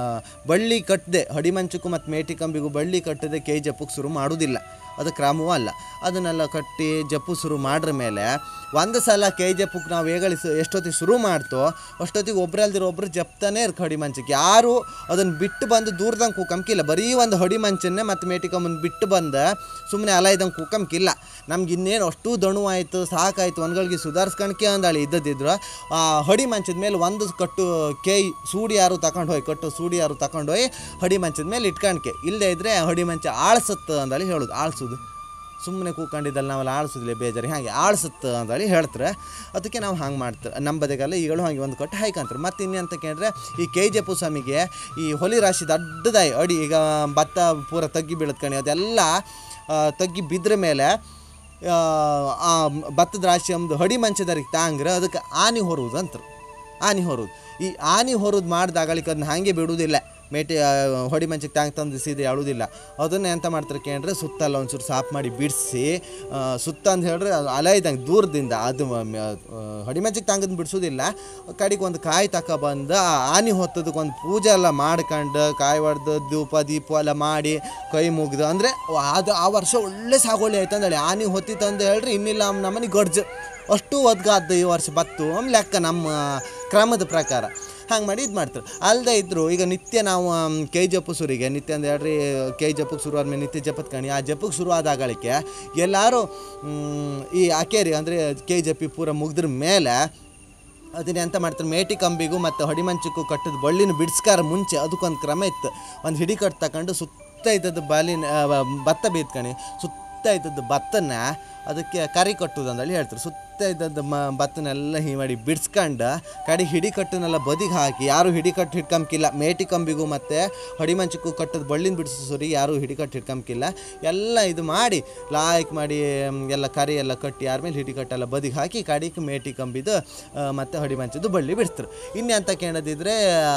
ಬಳ್ಳಿ ಕಟ್ಟದೆ ಹಡಿಮಂಚಕ್ಕೂ ಮತ್ತು ಮೇಟಿ ಕಂಬಿಗೂ ಬಳ್ಳಿ ಕಟ್ಟದೆ ಕೈ ಜಪ್ಪಕ್ಕೆ ಶುರು ಮಾಡೋದಿಲ್ಲ ಅದು ಕ್ರಮವೂ ಅಲ್ಲ ಅದನ್ನೆಲ್ಲ ಕಟ್ಟಿ ಜಪ್ಪು ಶುರು ಮಾಡ್ರ ಮೇಲೆ ಒಂದು ಸಲ ಕೈ ಜಪ್ಪಕ್ಕೆ ನಾವು ಹೇಗಳಿ ಎಷ್ಟೊತ್ತಿಗೆ ಶುರು ಮಾಡ್ತೋ ಅಷ್ಟೊತ್ತಿಗೆ ಒಬ್ರಲ್ದಿರೋ ಒಬ್ರು ಜಪ್ತಾನೆ ಇರ್ಕ ಹಡಿ ಮಂಚಕ್ಕೆ ಯಾರು ಅದನ್ನು ಬಿಟ್ಟು ಬಂದು ದೂರದಂಗೆ ಕೂಕಂಕಿಲ್ಲ ಬರೀ ಒಂದು ಹಡಿ ಮಂಚನ್ನೇ ಮತ್ತು ಮೇಟಿಕೊಂಬಂದು ಬಿಟ್ಟು ಬಂದ ಸುಮ್ಮನೆ ಅಲ ಇದ್ದಂಗೆ ಕೂಕಂಕಿಲ್ಲ ನಮ್ಗೆ ಇನ್ನೇನು ಅಷ್ಟು ದಣು ಆಯಿತು ಸಾಕಾಯ್ತು ಒಂದ್ಗಳಿಗೆ ಸುಧಾರಿಸ್ಕಣ್ಕೆ ಅಂದಾಳಿ ಇದ್ದದಿದ್ರು ಆ ಹಡಿ ಮಂಚದ ಮೇಲೆ ಒಂದು ಕಟ್ಟು ಕೈ ಸೂಡಿ ಯಾರು ತಗೊಂಡು ಹೋಯ್ ಕಟ್ಟು ಸೂಡಿ ಯಾರು ತಗೊಂಡು ಹೋಯ್ ಹಡಿ ಮಂಚದ ಮೇಲೆ ಇಟ್ಕಣ್ಕೆ ಇಲ್ಲದೆ ಇದ್ರೆ ಹಡಿ ಮಂಚ ಆಳ್ಸತ್ತು ಅಂದಾಳಿ ಹೇಳೋದು ಆಳ್ಸೋದು ಸುಮ್ಮನೆ ಕೂಕೊಂಡಿದ್ದಲ್ಲಿ ನಾವೆಲ್ಲ ಆಳ್ಸೋದಿಲ್ಲ ಬೇಜಾರಿ ಹಾಗೆ ಆಳ್ಸುತ್ತೆ ಅಂತೇಳಿ ಹೇಳ್ತಾರೆ ಅದಕ್ಕೆ ನಾವು ಹಂಗೆ ಮಾಡ್ತಾರೆ ನಮ್ಮ ಬದಿಗೆಲ್ಲ ಈಗಳು ಹಾಗೆ ಒಂದು ಕಟ್ಟು ಹಾಯ್ಕಂತಾರೆ ಮತ್ತು ಇನ್ನೆಂತ ಕೇಳಿದ್ರೆ ಈ ಕೆ ಜೆ ಸ್ವಾಮಿಗೆ ಈ ಹೊಲಿ ರಾಶಿ ದೊಡ್ಡದಾಯಿ ಅಡಿ ಈಗ ಭತ್ತ ಪೂರ ತಗ್ಗಿ ಬೀಳತ್ ಕಣಿ ಅದೆಲ್ಲ ಆ, ತಗ್ಗಿ ಬಿದ್ರ ಮೇಲೆ ಆ, ಆ ಭತ್ತದ ರಾಶಿ ಒಂದು ಹಡಿ ಮಂಚದರಿಗೆ ತಾಂಗ್ರೆ ಅದಕ್ಕೆ ಆನಿ ಹೊರುವುದು ಅಂತಾರೆ ಆನಿ ಹೊರೋದು ಈ ಆನಿ ಹೊರೋದು ಮಾಡ್ದಾಗಳಿಕೆ ಅದನ್ನ ಹಾಗೆ ಬಿಡುವುದಿಲ್ಲ ಮೇಟಿ ಆ, ಹೊಡಿ ಮಂಚಕ್ಕೆ ಟ್ಯಾಂಕ್ ತಂದು ಸೀದೆ ಆಳುವುದಿಲ್ಲ ಅದನ್ನ ಎಂತ ಮಾಡ್ತಾರೆ ಕೇಳಿದ್ರೆ ಸುತ್ತಲ್ಲ ಒಂಚೂರು ಸಾಫ್ ಮಾಡಿ ಬಿಡಿಸಿ ಸುತ್ತ ಅಂತ ಹೇಳಿದ್ರೆ ಅದು ಅಲೆ ಇದ್ದಂಗೆ ದೂರದಿಂದ ಅದು ಮ- ಮ- ಆ, ಹೊಡಿ ಮಂಚಕ್ಕೆ ಟ್ಯಾಂಕನ್ನು ಬಿಡಿಸೋದಿಲ್ಲ ಕಡೆಗೆ ಒಂದು ಕಾಯಿ ತಗೊಬಂದು ಆ ಆನಿ ಹೊತ್ತದಕ್ಕೆ ಒಂದು ಪೂಜೆ ಎಲ್ಲ ಮಾಡ್ಕೊಂಡು ಕಾಯಿ ಹೊಡೆದು ಧೂಪ ದೀಪ ಎಲ್ಲ ಮಾಡಿ ಕೈ ಮುಗ್ದು ಅಂದರೆ ಅದು ಆ ವರ್ಷ ಒಳ್ಳೆ ಸಾಗುವಳಿ ಆಯ್ತು ಅಂದೇಳಿ ಆನಿ ಹೊತ್ತಿತ್ತಂದು ಹೇಳ್ರಿ ಇನ್ನಿಲ್ಲ ನಮ್ಮನೆ ಗಡ್ಜು ಅಷ್ಟು ಒದ್ಗಾದ್ದು ಈ ವರ್ಷ ಬತ್ತು ಅಮ್ ಲೆಕ್ಕ ನಮ್ಮ ಕ್ರಮದ ಪ್ರಕಾರ ಹಂಗೆ ಮಾಡಿ ಇದು ಮಾಡ್ತಾರೆ ಅಲ್ಲದೆ ಇದ್ದರು ಈಗ ನಿತ್ಯ ನಾವು ಕೈ ಜಪ್ಪು ಸುರಿಗೆ ನಿತ್ಯ ಅಂದ್ರೆ ಹೇಳ್ರಿ ಕೈ ಜಪ್ಪಕ್ಕೆ ಶುರು ಆದ್ಮೇಲೆ ನಿತ್ಯ ಜಪತ್ ಕಣಿ ಆ ಜಪ್ಪಕ್ಕೆ ಶುರು ಆದಾಗಳಿಕೆ ಎಲ್ಲರೂ ಮ್, ಈ ಅಕೇರಿ ಅಂದರೆ ಕೈ ಜಪ್ಪಿ ಪೂರ ಮುಗ್ದ್ರ ಮೇಲೆ ಅದನ್ನ ಎಂತ ಮಾಡ್ತಾರೆ ಮೇಟಿ ಕಂಬಿಗೂ ಮತ್ತು ಹೊಡಿಮಂಚಕ್ಕೂ ಕಟ್ಟದ ಬಳ್ಳಿನ ಬಿಡಿಸ್ಕಾರ ಮುಂಚೆ ಅದಕ್ಕೊಂದು ಕ್ರಮ ಇತ್ತು ಒಂದು ಹಿಡಿ ಕಟ್ಟು ತಗೊಂಡು ಸುತ್ತ ಇದ್ದದ್ದು ಬಾಲಿನ ಆ, ಬ- ಭತ್ತ ಬೇಯ್ತ್ಕಣಿ ಸುತ್ತ ಇದ್ದದ್ದು ಭತ್ತನ ಅದಕ್ಕೆ ಕರಿ ಕಟ್ಟುದು ಅಂತೇಳಿ ಹೇಳ್ತಾರೆ ಸುತ್ತ ಇದ್ದದ್ದು ಮ ಭತ್ತನೆಲ್ಲ ಹೀ ಮಾಡಿ ಬಿಡ್ಸ್ಕೊಂಡು ಕಡೆ ಹಿಡಿ ಕಟ್ಟನ್ನೆಲ್ಲ ಬದಿಗೆ ಹಾಕಿ ಯಾರು ಹಿಡಿ ಕಟ್ಟು ಹಿಡ್ಕಂಕಿಲ್ಲ ಮೇಟಿ ಕಂಬಿಗೂ ಮತ್ತು ಹೊಡಿಮಂಚಕ್ಕೂ ಕಟ್ಟದ ಬಳ್ಳಿನ ಬಿಡಿಸೋ ಸರಿ ಯಾರು ಹಿಡಿ ಕಟ್ಟು ಹಿಡ್ಕಂಕಿಲ್ಲ ಎಲ್ಲ ಇದು ಮಾಡಿ ಲಾಯ್ಕ್ ಮಾಡಿ ಮ್, ಎಲ್ಲ ಕರಿ ಎಲ್ಲ ಕಟ್ಟಿ ಯಾರ ಮೇಲೆ ಹಿಡಿ ಕಟ್ಟೆಲ್ಲ ಬದಿಗೆ ಹಾಕಿ ಕಡಿಗೆ ಮೇಟಿ ಕಂಬಿದು ಆ, ಮತ್ತು ಹೊಡಿಮಂಚದ್ದು ಬಳ್ಳಿ ಬಿಡಿಸ್ತಾರೆ ಇನ್ನೆಂತ ಕೇಳದಿದ್ರೆ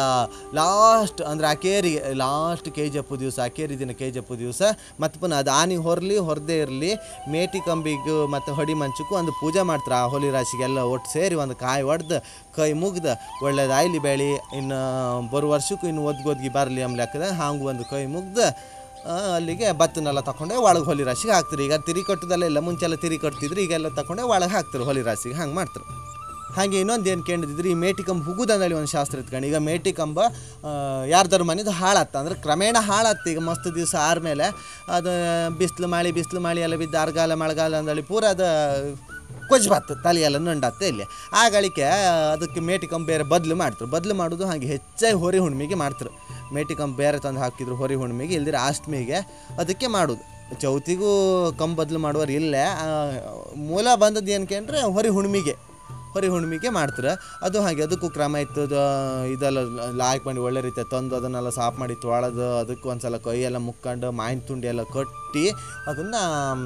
ಲಾಸ್ಟ್ ಅಂದ್ರೆ ಅಕೇರಿಗೆ ಲಾಸ್ಟ್ ಕೆ ಜಿ ಅಪ್ಪು ದಿವಸ ಅಕೇರಿ ದಿನ ಕೆ ಜಿ ಅಪ್ಪು ದಿವಸ ಮತ್ತು ಪುನಃ ಅದು ಆನಿ ಹೊರಲಿ ಹೊರದೇ ಇರಲಿ ಮೇಟಿ ಕಂಬಿಗೂ ಮತ್ತು ಹೊಡಿ ಮಂಚಕ್ಕೂ ಒಂದು ಪೂಜೆ ಮಾಡ್ತಾರೆ ಆ ಹೋಲಿ ರಾಶಿಗೆಲ್ಲ ಒಟ್ಟು ಸೇರಿ ಒಂದು ಕಾಯಿ ಹೊಡೆದು ಕೈ ಮುಗ್ದು ಒಳ್ಳೇದಾಯ್ಲಿ ಬೆಳಿ ಇನ್ನು ಬರೋ ವರ್ಷಕ್ಕೂ ಇನ್ನು ಒದ್ಗೊದ್ಗಿ ಬರಲಿ ಅಂಬ ಲೆಕ್ಕದ ಹಾಂಗೆ ಒಂದು ಕೈ ಮುಗ್ದು ಆ, ಅಲ್ಲಿಗೆ ಭತ್ತನೆಲ್ಲ ತಗೊಂಡೆ ಒಳಗೆ ಹೊಲಿ ರಾಶಿಗೆ ಹಾಕ್ತಾರೆ ಈಗ ತಿರಿ ಕಟ್ಟದಲ್ಲೆಲ್ಲ ಮುಂಚೆಲ್ಲ ತಿರಿ ಕಟ್ತಿದ್ರು ಈಗೆಲ್ಲ ತಗೊಂಡೆ ಒಳಗೆ ಹಾಕ್ತಾರೆ ಹೊಲಿ ರಾಶಿಗೆ ಹಂಗೆ ಮಾಡ್ತಾರೆ ಹಾಗೆ ಇನ್ನೊಂದು ಏನು ಕೇಳಿದ್ರೆ ಈ ಮೇಟಿ ಕಂಬ ಹುಗುದಂದೇಳಿ ಒಂದು ಶಾಸ್ತ್ರ ಇತ್ಕೊಂಡು ಈಗ ಮೇಟಿ ಕಂಬ ಯಾರ್ದಾರ ಮನೆದು ಹಾಳಾತ್ತ ಅಂದ್ರೆ ಕ್ರಮೇಣ ಹಾಳಾತ್ತು ಈಗ ಮಸ್ತ್ ದಿವಸ ಆದ್ಮೇಲೆ ಅದು ಬಿಸಿಲು ಮಳೆ ಬಿಸಿಲು ಮಳೆ ಎಲ್ಲ ಬಿದ್ದು ಆರ್ಗಾಲ ಮಳೆಗಾಲ ಅಂದೇಳಿ ಪೂರ ಅದು ಕೊಜ್ಬಾತ್ತು ತಲೆಯೆಲ್ಲ ನಂಡತ್ತೆ ಇಲ್ಲಿ ಆಗಳಿಕೆ ಅದಕ್ಕೆ ಮೇಟಿ ಕಂಬ ಬೇರೆ ಬದಲು ಮಾಡ್ತಾರೆ ಬದಲು ಮಾಡೋದು ಹಾಗೆ ಹೆಚ್ಚಾಗಿ ಹೊರಿ ಹುಣ್ಣಿಮೆಗೆ ಮಾಡ್ತಾರೆ ಮೇಟಿ ಕಂಬ ಬೇರೆ ತಂದು ಹಾಕಿದ್ರು ಹೊರಿ ಹುಣ್ಣಿಮೆಗೆ ಇಲ್ದಿರ ಅಷ್ಟಮಿಗೆ ಅದಕ್ಕೆ ಮಾಡೋದು ಚೌತಿಗೂ ಕಂಬ ಬದಲು ಮಾಡುವರು ಇಲ್ಲೇ ಆ, ಮೂಲ ಬಂದದ್ದು ಏನಕ್ಕೆ ಹೊರಿ ಹುಣ್ಣಿಮೆಗೆ ಹೊರಿ ಹುಣ್ಣಿಮೆಗೆ ಮಾಡ್ತಾರೆ ಅದು ಹಾಗೆ ಅದಕ್ಕೂ ಕ್ರಮ ಇತ್ತು ಅದು ಇದೆಲ್ಲ ಲಾಯ್ಕ್ ಮಾಡಿ ಒಳ್ಳೆ ರೀತಿ ತಂದು ಅದನ್ನೆಲ್ಲ ಸಾಫ್ ಮಾಡಿ ತೊಳೆದು ಅದಕ್ಕೂ ಒಂದ್ಸಲ ಕೈಯೆಲ್ಲ ಮುಕ್ಕೊಂಡು ಮಾವಿನ ತುಂಡಿ ಎಲ್ಲ ಕಟ್ಟಿ ಅದನ್ನು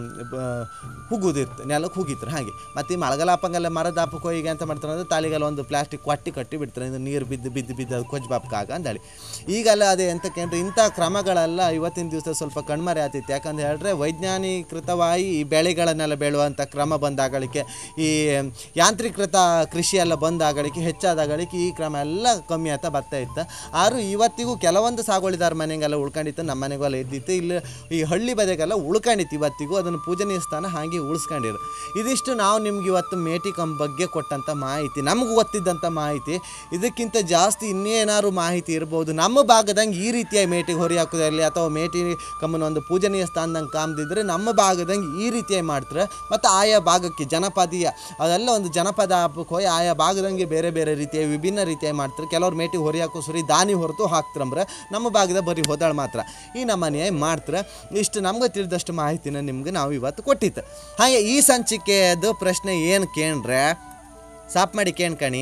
ಹುಗುದಿರ್ತೆ ನೆಲಕ್ಕೆ ಹುಗಿತಾರೆ ಹಾಗೆ ಮತ್ತು ಈ ಮಳೆಗಾಲ ಹಪ್ಪಂಗೆಲ್ಲ ಮರದ ಹಪ್ಪಕ್ಕೆ ಹೋಗಿ ಅಂತ ಮಾಡ್ತಾರೆ ಅಂದರೆ ತಾಲಿಗೆಲ್ಲ ಒಂದು ಪ್ಲಾಸ್ಟಿಕ್ ಕೊಟ್ಟಿ ಕಟ್ಟಿ ಬಿಡ್ತಾರೆ ಇದು ನೀರು ಬಿದ್ದು ಬಿದ್ದು ಬಿದ್ದು ಅದು ಕೊಜ್ಜು ಬಾಪಕ್ಕಾಗ ಅಂತೇಳಿ ಈಗೆಲ್ಲ ಅದೇ ಎಂತಕ್ಕೆ ಅಂದರೆ ಇಂಥ ಕ್ರಮಗಳೆಲ್ಲ ಇವತ್ತಿನ ದಿವಸ ಸ್ವಲ್ಪ ಕಣ್ಮರೆ ಆಗ್ತೈತೆ ಯಾಕಂದ್ರೆ ಹೇಳಿದ್ರೆ ವೈಜ್ಞಾನಿಕೃತವಾಗಿ ಈ ಬೆಳೆಗಳನ್ನೆಲ್ಲ ಬೆಳೆಯುವಂಥ ಕ್ರಮ ಬಂದಾಗಳಿಕೆ ಈ ಯಾಂತ್ರೀಕೃತ ಕೃಷಿ ಎಲ್ಲ ಬಂದಾಗಳಿಕೆ ಹೆಚ್ಚಾದಾಗಳಿಕೆ ಈ ಕ್ರಮ ಎಲ್ಲ ಕಮ್ಮಿ ಆಗ್ತಾ ಬರ್ತಾ ಇತ್ತು ಆದ್ರೂ ಇವತ್ತಿಗೂ ಕೆಲವೊಂದು ಸಾಗುವಳಿದಾರ ಮನೆಗೆಲ್ಲ ಉಳ್ಕೊಂಡಿತ್ತು ನಮ್ಮ ಮನೆಗೆಲ್ಲ ಇದ್ದಿತ್ತು ಇಲ್ಲಿ ಈ ಹಳ್ಳಿ ಬದಿಗೆಲ್ಲ ಉಳ್ಕೊಂಡಿತ್ತು ಇವತ್ತಿಗೂ ಅದನ್ನು ಪೂಜನೀಯ ಸ್ಥಾನ ಹಾಗೆ ಉಳಿಸ್ಕೊಂಡಿರು ಇದಿಷ್ಟು ನಾವು ನಿಮ್ಗೆ ಇವತ್ತು ಮೇಟಿ ಕಂಬ ಬಗ್ಗೆ ಕೊಟ್ಟಂಥ ಮಾಹಿತಿ ನಮ್ಗೆ ಗೊತ್ತಿದ್ದಂಥ ಮಾಹಿತಿ ಇದಕ್ಕಿಂತ ಜಾಸ್ತಿ ಇನ್ನೇನಾದ್ರು ಮಾಹಿತಿ ಇರ್ಬೋದು ನಮ್ಮ ಭಾಗದಂಗೆ ಈ ರೀತಿಯ ಮೇಟಿಗೆ ಹೊರಿ ಹಾಕೋದಾಗಲಿ ಅಥವಾ ಮೇಟಿ ಕಮ್ಮನ ಒಂದು ಪೂಜನೀಯ ಸ್ಥಾನದಂಗೆ ಕಾಮ್ದಿದ್ರೆ ನಮ್ಮ ಭಾಗದಂಗೆ ಈ ರೀತಿಯಾಗಿ ಮಾಡ್ತಾರೆ ಮತ್ತು ಆಯಾ ಭಾಗಕ್ಕೆ ಜನಪದೀಯ ಅದೆಲ್ಲ ಒಂದು ಜನಪದ ಹಬ್ಬಕ್ಕೆ ಹೋಗಿ ಆಯಾ ಭಾಗದಂಗೆ ಬೇರೆ ಬೇರೆ ರೀತಿಯ ವಿಭಿನ್ನ ರೀತಿಯಾಗಿ ಮಾಡ್ತಾರೆ ಕೆಲವ್ರು ಮೇಟಿಗೆ ಹೊರಿ ಹಾಕೋ ಸುರಿ ದಾನಿ ಹೊರತು ಹಾಕ್ತಾರಂದ್ರೆ ನಮ್ಮ ಭಾಗದ ಬರೀ ಹೋದಾಳ ಮಾತ್ರ ಈ ನಮ್ಮ ಮನೆ ಮಾಡ್ತಾರೆ ಇಷ್ಟು ನಮ್ಗೆ ತಿಳಿದಷ್ಟು ಮಾಹಿತಿನ ನಿಮ್ಗೆ ನಾವು ಇವತ್ತು ಕೊಟ್ಟಿತ್ತು ಹಾಗೆ ಈ ಸಂಚಿಕೆಯದು ಪ್ರಶ್ನೆ ಏನು ಕೇಳ್ರೆ ಸಾಪ್ ಮಾಡಿ ಕೇಳ್ಕಣಿ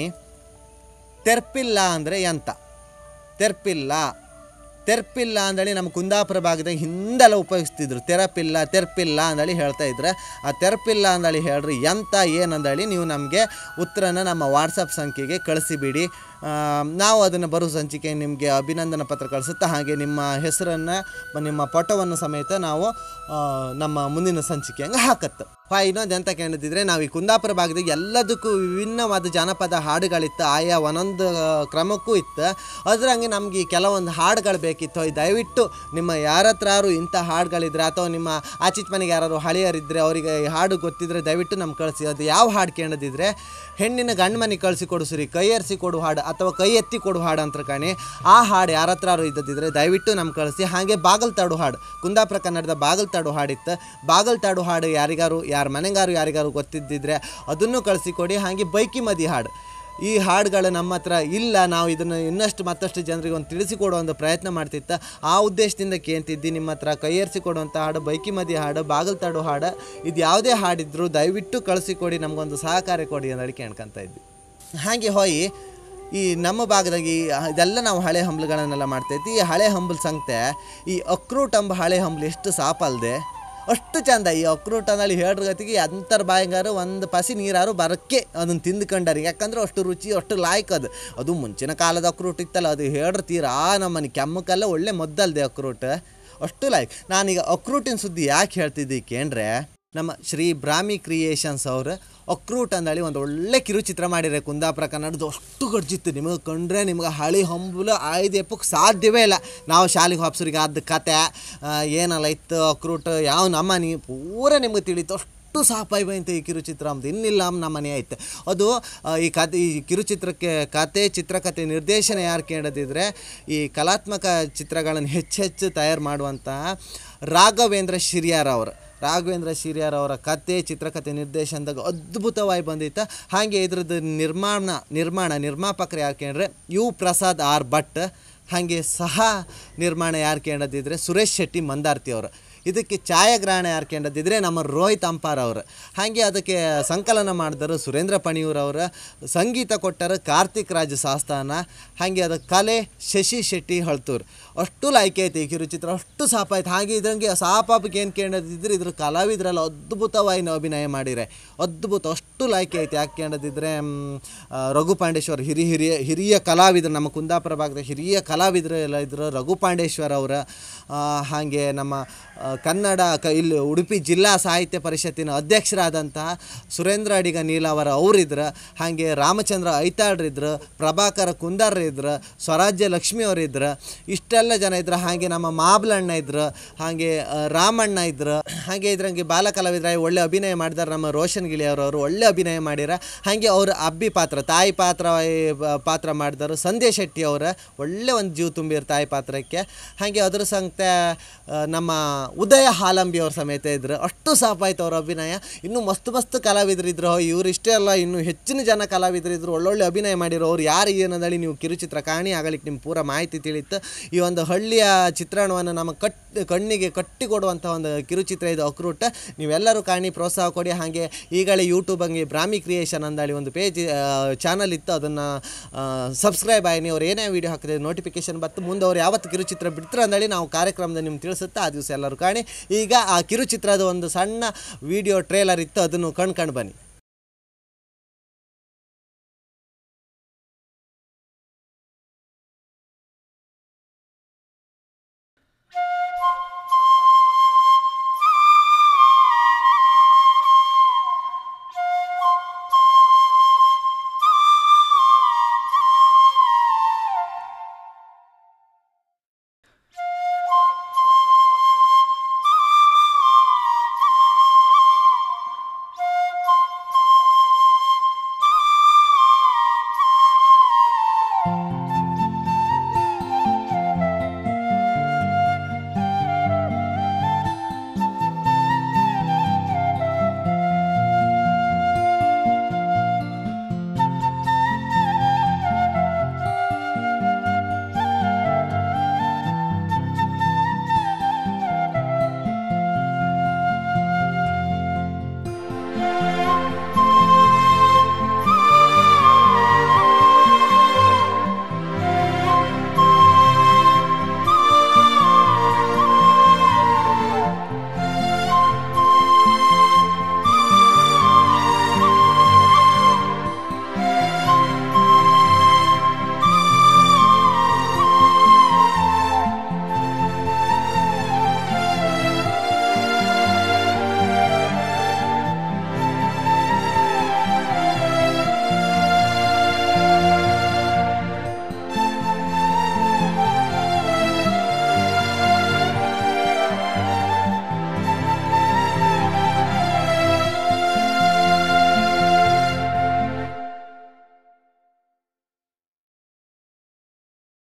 ತೆರ್ಪಿಲ್ಲ ಅಂದರೆ ಎಂತ ತೆರ್ಪಿಲ್ಲ ತೆರ್ಪಿಲ್ಲ ಅಂದೇಳಿ ನಮ್ಮ ಕುಂದಾಪುರ ಭಾಗದಾಗ ಹಿಂದೆಲ್ಲ ಉಪಯೋಗಿಸ್ತಿದ್ರು ತೆರಪಿಲ್ಲ ತೆರ್ಪಿಲ್ಲ ಅಂದೇಳಿ ಹೇಳ್ತಾ ಇದ್ರೆ ಆ ತೆರಪಿಲ್ಲ ಅಂದೇಳಿ ಹೇಳ್ರಿ ಎಂತ ಏನಂದೇಳಿ ನೀವು ನಮಗೆ ಉತ್ತರನ ನಮ್ಮ ವಾಟ್ಸಪ್ ಸಂಖ್ಯೆಗೆ ಕಳಿಸಿಬಿಡಿ ಆ, ನಾವು ಅದನ್ನು ಬರೋ ಸಂಚಿಕೆ ನಿಮಗೆ ಅಭಿನಂದನಾ ಪತ್ರ ಕಳಿಸುತ್ತಾ ಹಾಗೆ ನಿಮ್ಮ ಹೆಸರನ್ನು ನಿಮ್ಮ ಫೋಟೋವನ್ನು ಸಮೇತ ನಾವು ಆ, ನಮ್ಮ ಮುಂದಿನ ಸಂಚಿಕೆ ಹಂಗೆ ಹಾಕತ್ತೆ ಹಾ ಇನ್ನೊಂದು ಎಂತ ಕೇಳಿದ್ರೆ ನಾವು ಈ ಕುಂದಾಪುರ ಭಾಗದಾಗ ಎಲ್ಲದಕ್ಕೂ ವಿಭಿನ್ನವಾದ ಜಾನಪದ ಹಾಡುಗಳಿತ್ತು ಆಯಾ ಒಂದೊಂದು ಕ್ರಮಕ್ಕೂ ಇತ್ತು ಅದ್ರಂಗೆ ನಮಗೆ ಈ ಕೆಲವೊಂದು ಹಾಡುಗಳು ಬೇಕಿತ್ತು ಈ ದಯವಿಟ್ಟು ನಿಮ್ಮ ಯಾರ ಹತ್ರಾರು ಇಂಥ ಹಾಡುಗಳಿದ್ರೆ ಅಥವಾ ನಿಮ್ಮ ಆಚಿತ್ ಮನೆಗೆ ಯಾರು ಹಳೆಯರಿದ್ದರೆ ಅವರಿಗೆ ಈ ಹಾಡು ಗೊತ್ತಿದ್ರೆ ದಯವಿಟ್ಟು ನಮ್ಗೆ ಕಳಿಸಿ ಅದು ಯಾವ ಹಾಡು ಕೇಳದಿದ್ರೆ ಹೆಣ್ಣಿನ ಗಂಡು ಮನೆಗೆ ಕಳಿಸಿ ಕೊಡಿಸ್ರಿ ಕೈ ಏರಿಸಿ ಕೊಡು ಹಾಡು ಅಥವಾ ಕೈ ಎತ್ತಿ ಕೊಡು ಹಾಡು ಅಂತ ಕಾಣಿ ಆ ಹಾಡು ಯಾರ ಹತ್ರಾರು ಇದ್ದದಿದ್ರೆ ದಯವಿಟ್ಟು ನಮ್ಗೆ ಕಳಿಸಿ ಹಾಗೆ ಬಾಗಲ್ತಾಡು ಹಾಡು ಕುಂದಾಪುರ ಕನ್ನಡದ ಬಾಗಲ್ತಾಡು ಹಾಡಿತ್ತು ಬಾಗಲ್ತಾಡು ಹಾಡು ಯಾರಿಗಾರು ಯಾರ ಮನೆಗಾರು ಯಾರಿಗಾರು ಗೊತ್ತಿದ್ದಿದ್ರೆ ಅದನ್ನು ಕಳಿಸಿಕೊಡಿ ಹಾಗೆ ಬೈಕಿ ಮದಿ ಹಾಡು ಈ ಹಾಡುಗಳು ನಮ್ಮ ಹತ್ರ ಇಲ್ಲ ನಾವು ಇದನ್ನು ಇನ್ನಷ್ಟು ಮತ್ತಷ್ಟು ಜನರಿಗೆ ಒಂದು ತಿಳಿಸಿಕೊಡೋ ಒಂದು ಪ್ರಯತ್ನ ಮಾಡ್ತಿತ್ತ ಆ ಉದ್ದೇಶದಿಂದ ಕೇಳ್ತಿದ್ದಿ ನಿಮ್ಮ ಹತ್ರ ಕೈಯೇರಿಸಿ ಕೊಡುವಂಥ ಹಾಡು ಬೈಕಿ ಮದಿ ಹಾಡು ಬಾಗಲ್ತಾಡು ಹಾಡು ಇದು ಯಾವುದೇ ಹಾಡಿದ್ರು ದಯವಿಟ್ಟು ಕಳಿಸಿಕೊಡಿ ನಮಗೊಂದು ಸಹಕಾರ ಕೊಡಿ ಅಂತ ಹೇಳಿ ಕೇಳ್ಕೊಂತ ಇದ್ವಿ ಹಾಗೆ ಹೋಯಿ ಈ ನಮ್ಮ ಭಾಗದಾಗ ಈ ಇದೆಲ್ಲ ನಾವು ಹಳೆ ಹಂಬಲುಗಳನ್ನೆಲ್ಲ ಮಾಡ್ತೈತಿ ಈ ಹಳೆ ಹಂಬಲ್ ಸಂಗತೆ ಈ ಅಕ್ರೂಟ್ ಎಂಬ ಹಳೆ ಹಂಬಲು ಎಷ್ಟು ಸಾಪಲ್ದೆ ಅಷ್ಟು ಚಂದ ಈ ಅಕ್ರೂಟ್ ಅಂದಲ್ಲಿ ಹೇಳ್ರ ಗತಿಗೆ ಅಂತರ ಬಾಯಂಗಾರು ಒಂದು ಪಸಿ ನೀರಾರು ಬರಕ್ಕೆ ಅದನ್ನು ತಿಂದ್ಕೊಂಡಾರಿ ಯಾಕಂದ್ರೆ ಅಷ್ಟು ರುಚಿ ಅಷ್ಟು ಲಾಯ್ಕ್ ಅದು ಅದು ಮುಂಚಿನ ಕಾಲದ ಅಕ್ರೂಟ್ ಇತ್ತಲ್ಲ ಅದು ಹೇಳ್ರ ತೀರಾ ನಮ್ಮನೆ ಕೆಮ್ಮಕ್ಕೆಲ್ಲ ಒಳ್ಳೆ ಮದ್ದಲ್ದೆ ಅಕ್ರೂಟ್ ಅಷ್ಟು ಲಾಯ್ಕ್ ನಾನೀಗ ಅಕ್ರೂಟಿನ ಸುದ್ದಿ ಯಾಕೆ ಹೇಳ್ತಿದ್ದೆ ಕೇಂದ್ರೆ ನಮ್ಮ ಶ್ರೀ ಬ್ರಾಹ್ಮಿ ಕ್ರಿಯೇಷನ್ಸ್ ಅವರು ಅಕ್ರೂಟ್ ಅಂದೇಳಿ ಒಂದು ಒಳ್ಳೆ ಕಿರುಚಿತ್ರ ಮಾಡಿದ್ದಾರೆ ಕುಂದಾಪುರ ಕನ್ನಡದ ಅಷ್ಟು ಗಡ್ಜಿತ್ತು ನಿಮಗೆ ಕಂಡ್ರೆ ನಿಮ್ಗೆ ಹಳಿ ಹಂಬಲು ಆಯ್ದು ಎಪ್ಪಕ್ಕೆ ಸಾಧ್ಯವೇ ಇಲ್ಲ ನಾವು ಶಾಲೆಗೆ ಹಾಪ್ಸರಿಗೆ ಆದ ಕತೆ ಆ, ಏನಲ್ಲ ಇತ್ತು ಅಕ್ರೂಟ್ ಯಾವ ನಮ್ಮನೆ ಪೂರ ನಿಮ್ಗೆ ತಿಳಿತು ಅಷ್ಟು ಅಷ್ಟು ಸಾಪಾಯಿ ಬಂತು ಈ ಕಿರುಚಿತ್ರ ಅಂದು ಇನ್ನಿಲ್ಲ ನಮ್ಮ ಮನೆ ಐತೆ ಅದು ಆ, ಈ ಕತೆ ಈ ಕಿರುಚಿತ್ರಕ್ಕೆ ಕತೆ ಚಿತ್ರಕಥೆ ನಿರ್ದೇಶನ ಯಾರು ಕೇಳದಿದ್ರೆ ಈ ಕಲಾತ್ಮಕ ಚಿತ್ರಗಳನ್ನು ಹೆಚ್ಚು ಹೆಚ್ಚು ತಯಾರು ಮಾಡುವಂತಹ ರಾಘವೇಂದ್ರ ಶಿರಿಯಾರ್ ಅವರು ರಾಘವೇಂದ್ರ ಶಿರಿಯಾರ್ ಅವರ ಕತೆ ಚಿತ್ರಕಥೆ ನಿರ್ದೇಶನದಾಗ ಅದ್ಭುತವಾಗಿ ಬಂದಿತ್ತು ಹಾಗೆ ಇದ್ರದ್ದು ನಿರ್ಮಾಣ ನಿರ್ಮಾಣ ನಿರ್ಮಾಪಕರು ಯಾರು ಕೇಳಿದ್ರೆ ಯು ಪ್ರಸಾದ್ ಆರ್ ಭಟ್ ಹಾಗೆ ಸಹ ನಿರ್ಮಾಣ ಯಾರು ಕೇಳದಿದ್ರೆ ಸುರೇಶ್ ಶೆಟ್ಟಿ ಮಂದಾರ್ತಿ ಅವರು ಇದಕ್ಕೆ ಛಾಯಾಗ್ರಹಣ ಯಾರು ಕೇಳದಿದ್ರೆ ನಮ್ಮ ರೋಹಿತ್ ಅಂಪಾರ್ ಅವರು ಹಾಗೆ ಅದಕ್ಕೆ ಸಂಕಲನ ಮಾಡಿದರು ಸುರೇಂದ್ರ ಪಣಿಯೂರವರ ಸಂಗೀತ ಕೊಟ್ಟರು ಕಾರ್ತಿಕ್ ರಾಜ್ ಸಾಸ್ತಾನ ಹಾಗೆ ಅದು ಕಲೆ ಶಶಿ ಶೆಟ್ಟಿ ಹಳ್ತೂರ್ ಅಷ್ಟು ಲೈಕ್ ಐತೆ ಈ ಕಿರುಚಿತ್ರ ಅಷ್ಟು ಸಾಪಾಯ್ತು ಹಾಗೆ ಇದ್ರಂಗೆ ಸಾಪಾಪಕ್ಕೆ ಏನು ಕೇಳದಿದ್ರೆ ಇದ್ರ ಕಲಾವಿದರೆಲ್ಲ ಅದ್ಭುತವಾಗಿ ನಾವು ಅಭಿನಯ ಮಾಡಿರೆ ಅದ್ಭುತ ಅಷ್ಟು ಲೈಕ್ ಐತೆ ಯಾಕೆ ಕೇಳದಿದ್ರೆ ಮ್, ಆ, ರಘು ಪಾಂಡೇಶ್ವರ್ ಹಿರಿ ಹಿರಿಯ ಹಿರಿಯ ಕಲಾವಿದರು ನಮ್ಮ ಕುಂದಾಪುರ ಭಾಗದ ಹಿರಿಯ ಕಲಾವಿದರು ಎಲ್ಲ ಇದ್ರು ರಘು ಪಾಂಡೇಶ್ವರ್ ಅವರ ಆ, ಹಾಗೆ ನಮ್ಮ ಆ, ಕನ್ನಡ ಕ ಇಲ್ಲಿ ಉಡುಪಿ ಜಿಲ್ಲಾ ಸಾಹಿತ್ಯ ಪರಿಷತ್ತಿನ ಅಧ್ಯಕ್ಷರಾದಂತಹ ಸುರೇಂದ್ರ ಅಡಿಗ ನೀಲಾವರ ಅವರಿದ್ರು ಹಾಗೆ ರಾಮಚಂದ್ರ ಐತಾಳ್ರಿದ್ರು ಪ್ರಭಾಕರ ಕುಂದಾರ್ರಿದ್ರು ಸ್ವರಾಜ್ಯ ಲಕ್ಷ್ಮಿ ಅವರಿದ್ರು ಇಷ್ಟೆಲ್ಲ ಜನ ಇದ್ರು ಹಾಗೆ ನಮ್ಮ ಮಾಬ್ಲಣ್ಣ ಇದ್ರು ಹಾಗೆ ಆ, ರಾಮಣ್ಣ ಇದ್ರು ಹಾಗೆ ಇದ್ರಂಗೆ ಬಾಲ ಕಲಾವಿದರಾಗಿ ಒಳ್ಳೆ ಅಭಿನಯ ಮಾಡಿದಾರೆ ನಮ್ಮ ರೋಷನ್ ಗಿಳಿ ಅವರವರು ಒಳ್ಳೆ ಅಭಿನಯ ಮಾಡ್ಯಾರ ಹಾಗೆ ಅವ್ರ ಅಬ್ಬಿ ಪಾತ್ರ ತಾಯಿ ಪಾತ್ರ ಬ- ಪಾತ್ರ ಮಾಡಿದರು ಸಂಧ್ಯಾ ಶೆಟ್ಟಿ ಅವರ ಒಳ್ಳೆ ಒಂದು ಜೀವ ತುಂಬಿರ ತಾಯಿ ಪಾತ್ರಕ್ಕೆ ಹಾಗೆ ಅದ್ರ ಸಂಗತೆ ಆ, ನಮ್ಮ ಉದಯ ಹಾಲಂಬಿ ಅವ್ರ ಸಮೇತ ಇದ್ರು ಅಷ್ಟು ಸಾಪಾಯ್ತು ಅವ್ರ ಅಭಿನಯ ಇನ್ನೂ ಮಸ್ತ್ ಮಸ್ತ್ ಕಲಾವಿದರು ಇದ್ರು ಇವ್ರು ಇಷ್ಟೇ ಅಲ್ಲ ಇನ್ನೂ ಹೆಚ್ಚಿನ ಜನ ಕಲಾವಿದರು ಇದ್ರು ಒಳ್ಳೊಳ್ಳೆ ಅಭಿನಯ ಮಾಡಿರೋ ಅವ್ರು ಯಾರು ಏನಂದೇಳಿ ನೀವು ಕಿರುಚಿತ್ರ ಕಾಣಿ ಆಗಲಿಕ್ಕೆ ನಿಮ್ಮ ಪೂರ ಮಾಹಿತಿ ತಿಳಿತು ಈ ಒಂದು ಹಳ್ಳಿಯ ಚಿತ್ರಣವನ್ನು ನಮ್ಮ ಕಟ್ ಕಣ್ಣಿಗೆ ಕಟ್ಟಿಕೊಡುವಂಥ ಒಂದು ಕಿರುಚಿತ್ರ ಇದು ಅಕ್ರೂಟ್ ನೀವೆಲ್ಲರೂ ಕಾಣಿ ಪ್ರೋತ್ಸಾಹ ಕೊಡಿ ಹಾಗೆ ಈಗಲೇ ಯೂಟ್ಯೂಬ್ ಹಂಗೆ ಬ್ರಾಹ್ಮಿ ಕ್ರಿಯೇಷನ್ ಅಂದೇಳಿ ಒಂದು ಪೇಜ್ ಚಾನಲ್ ಇತ್ತು ಅದನ್ನು ಸಬ್ಸ್ಕ್ರೈಬ್ ಆಗಿ ಅವ್ರು ಏನೇ ವೀಡಿಯೋ ಹಾಕಿದ್ರೆ ನೋಟಿಫಿಕೇಶನ್ ಬತ್ತು ಮುಂದೆ ಅವ್ರು ಯಾವತ್ತು ಕಿರುಚಿತ್ರ ಬಿಡ್ತಾರೆ ಅಂದೇಳಿ ನಾವು ಕಾರ್ಯಕ್ರಮದ ನಿಮ್ಗೆ ತಿಳಿಸುತ್ತಾ ಆ ದಿವಸ ಎಲ್ಲರೂ ಕಾಣಿ ಈಗ ಆ ಕಿರುಚಿತ್ರದ ಒಂದು ಸಣ್ಣ ವಿಡಿಯೋ ಟ್ರೇಲರ್ ಇತ್ತು ಅದನ್ನು ಕಣ್ಕಂಡು ಬನ್ನಿ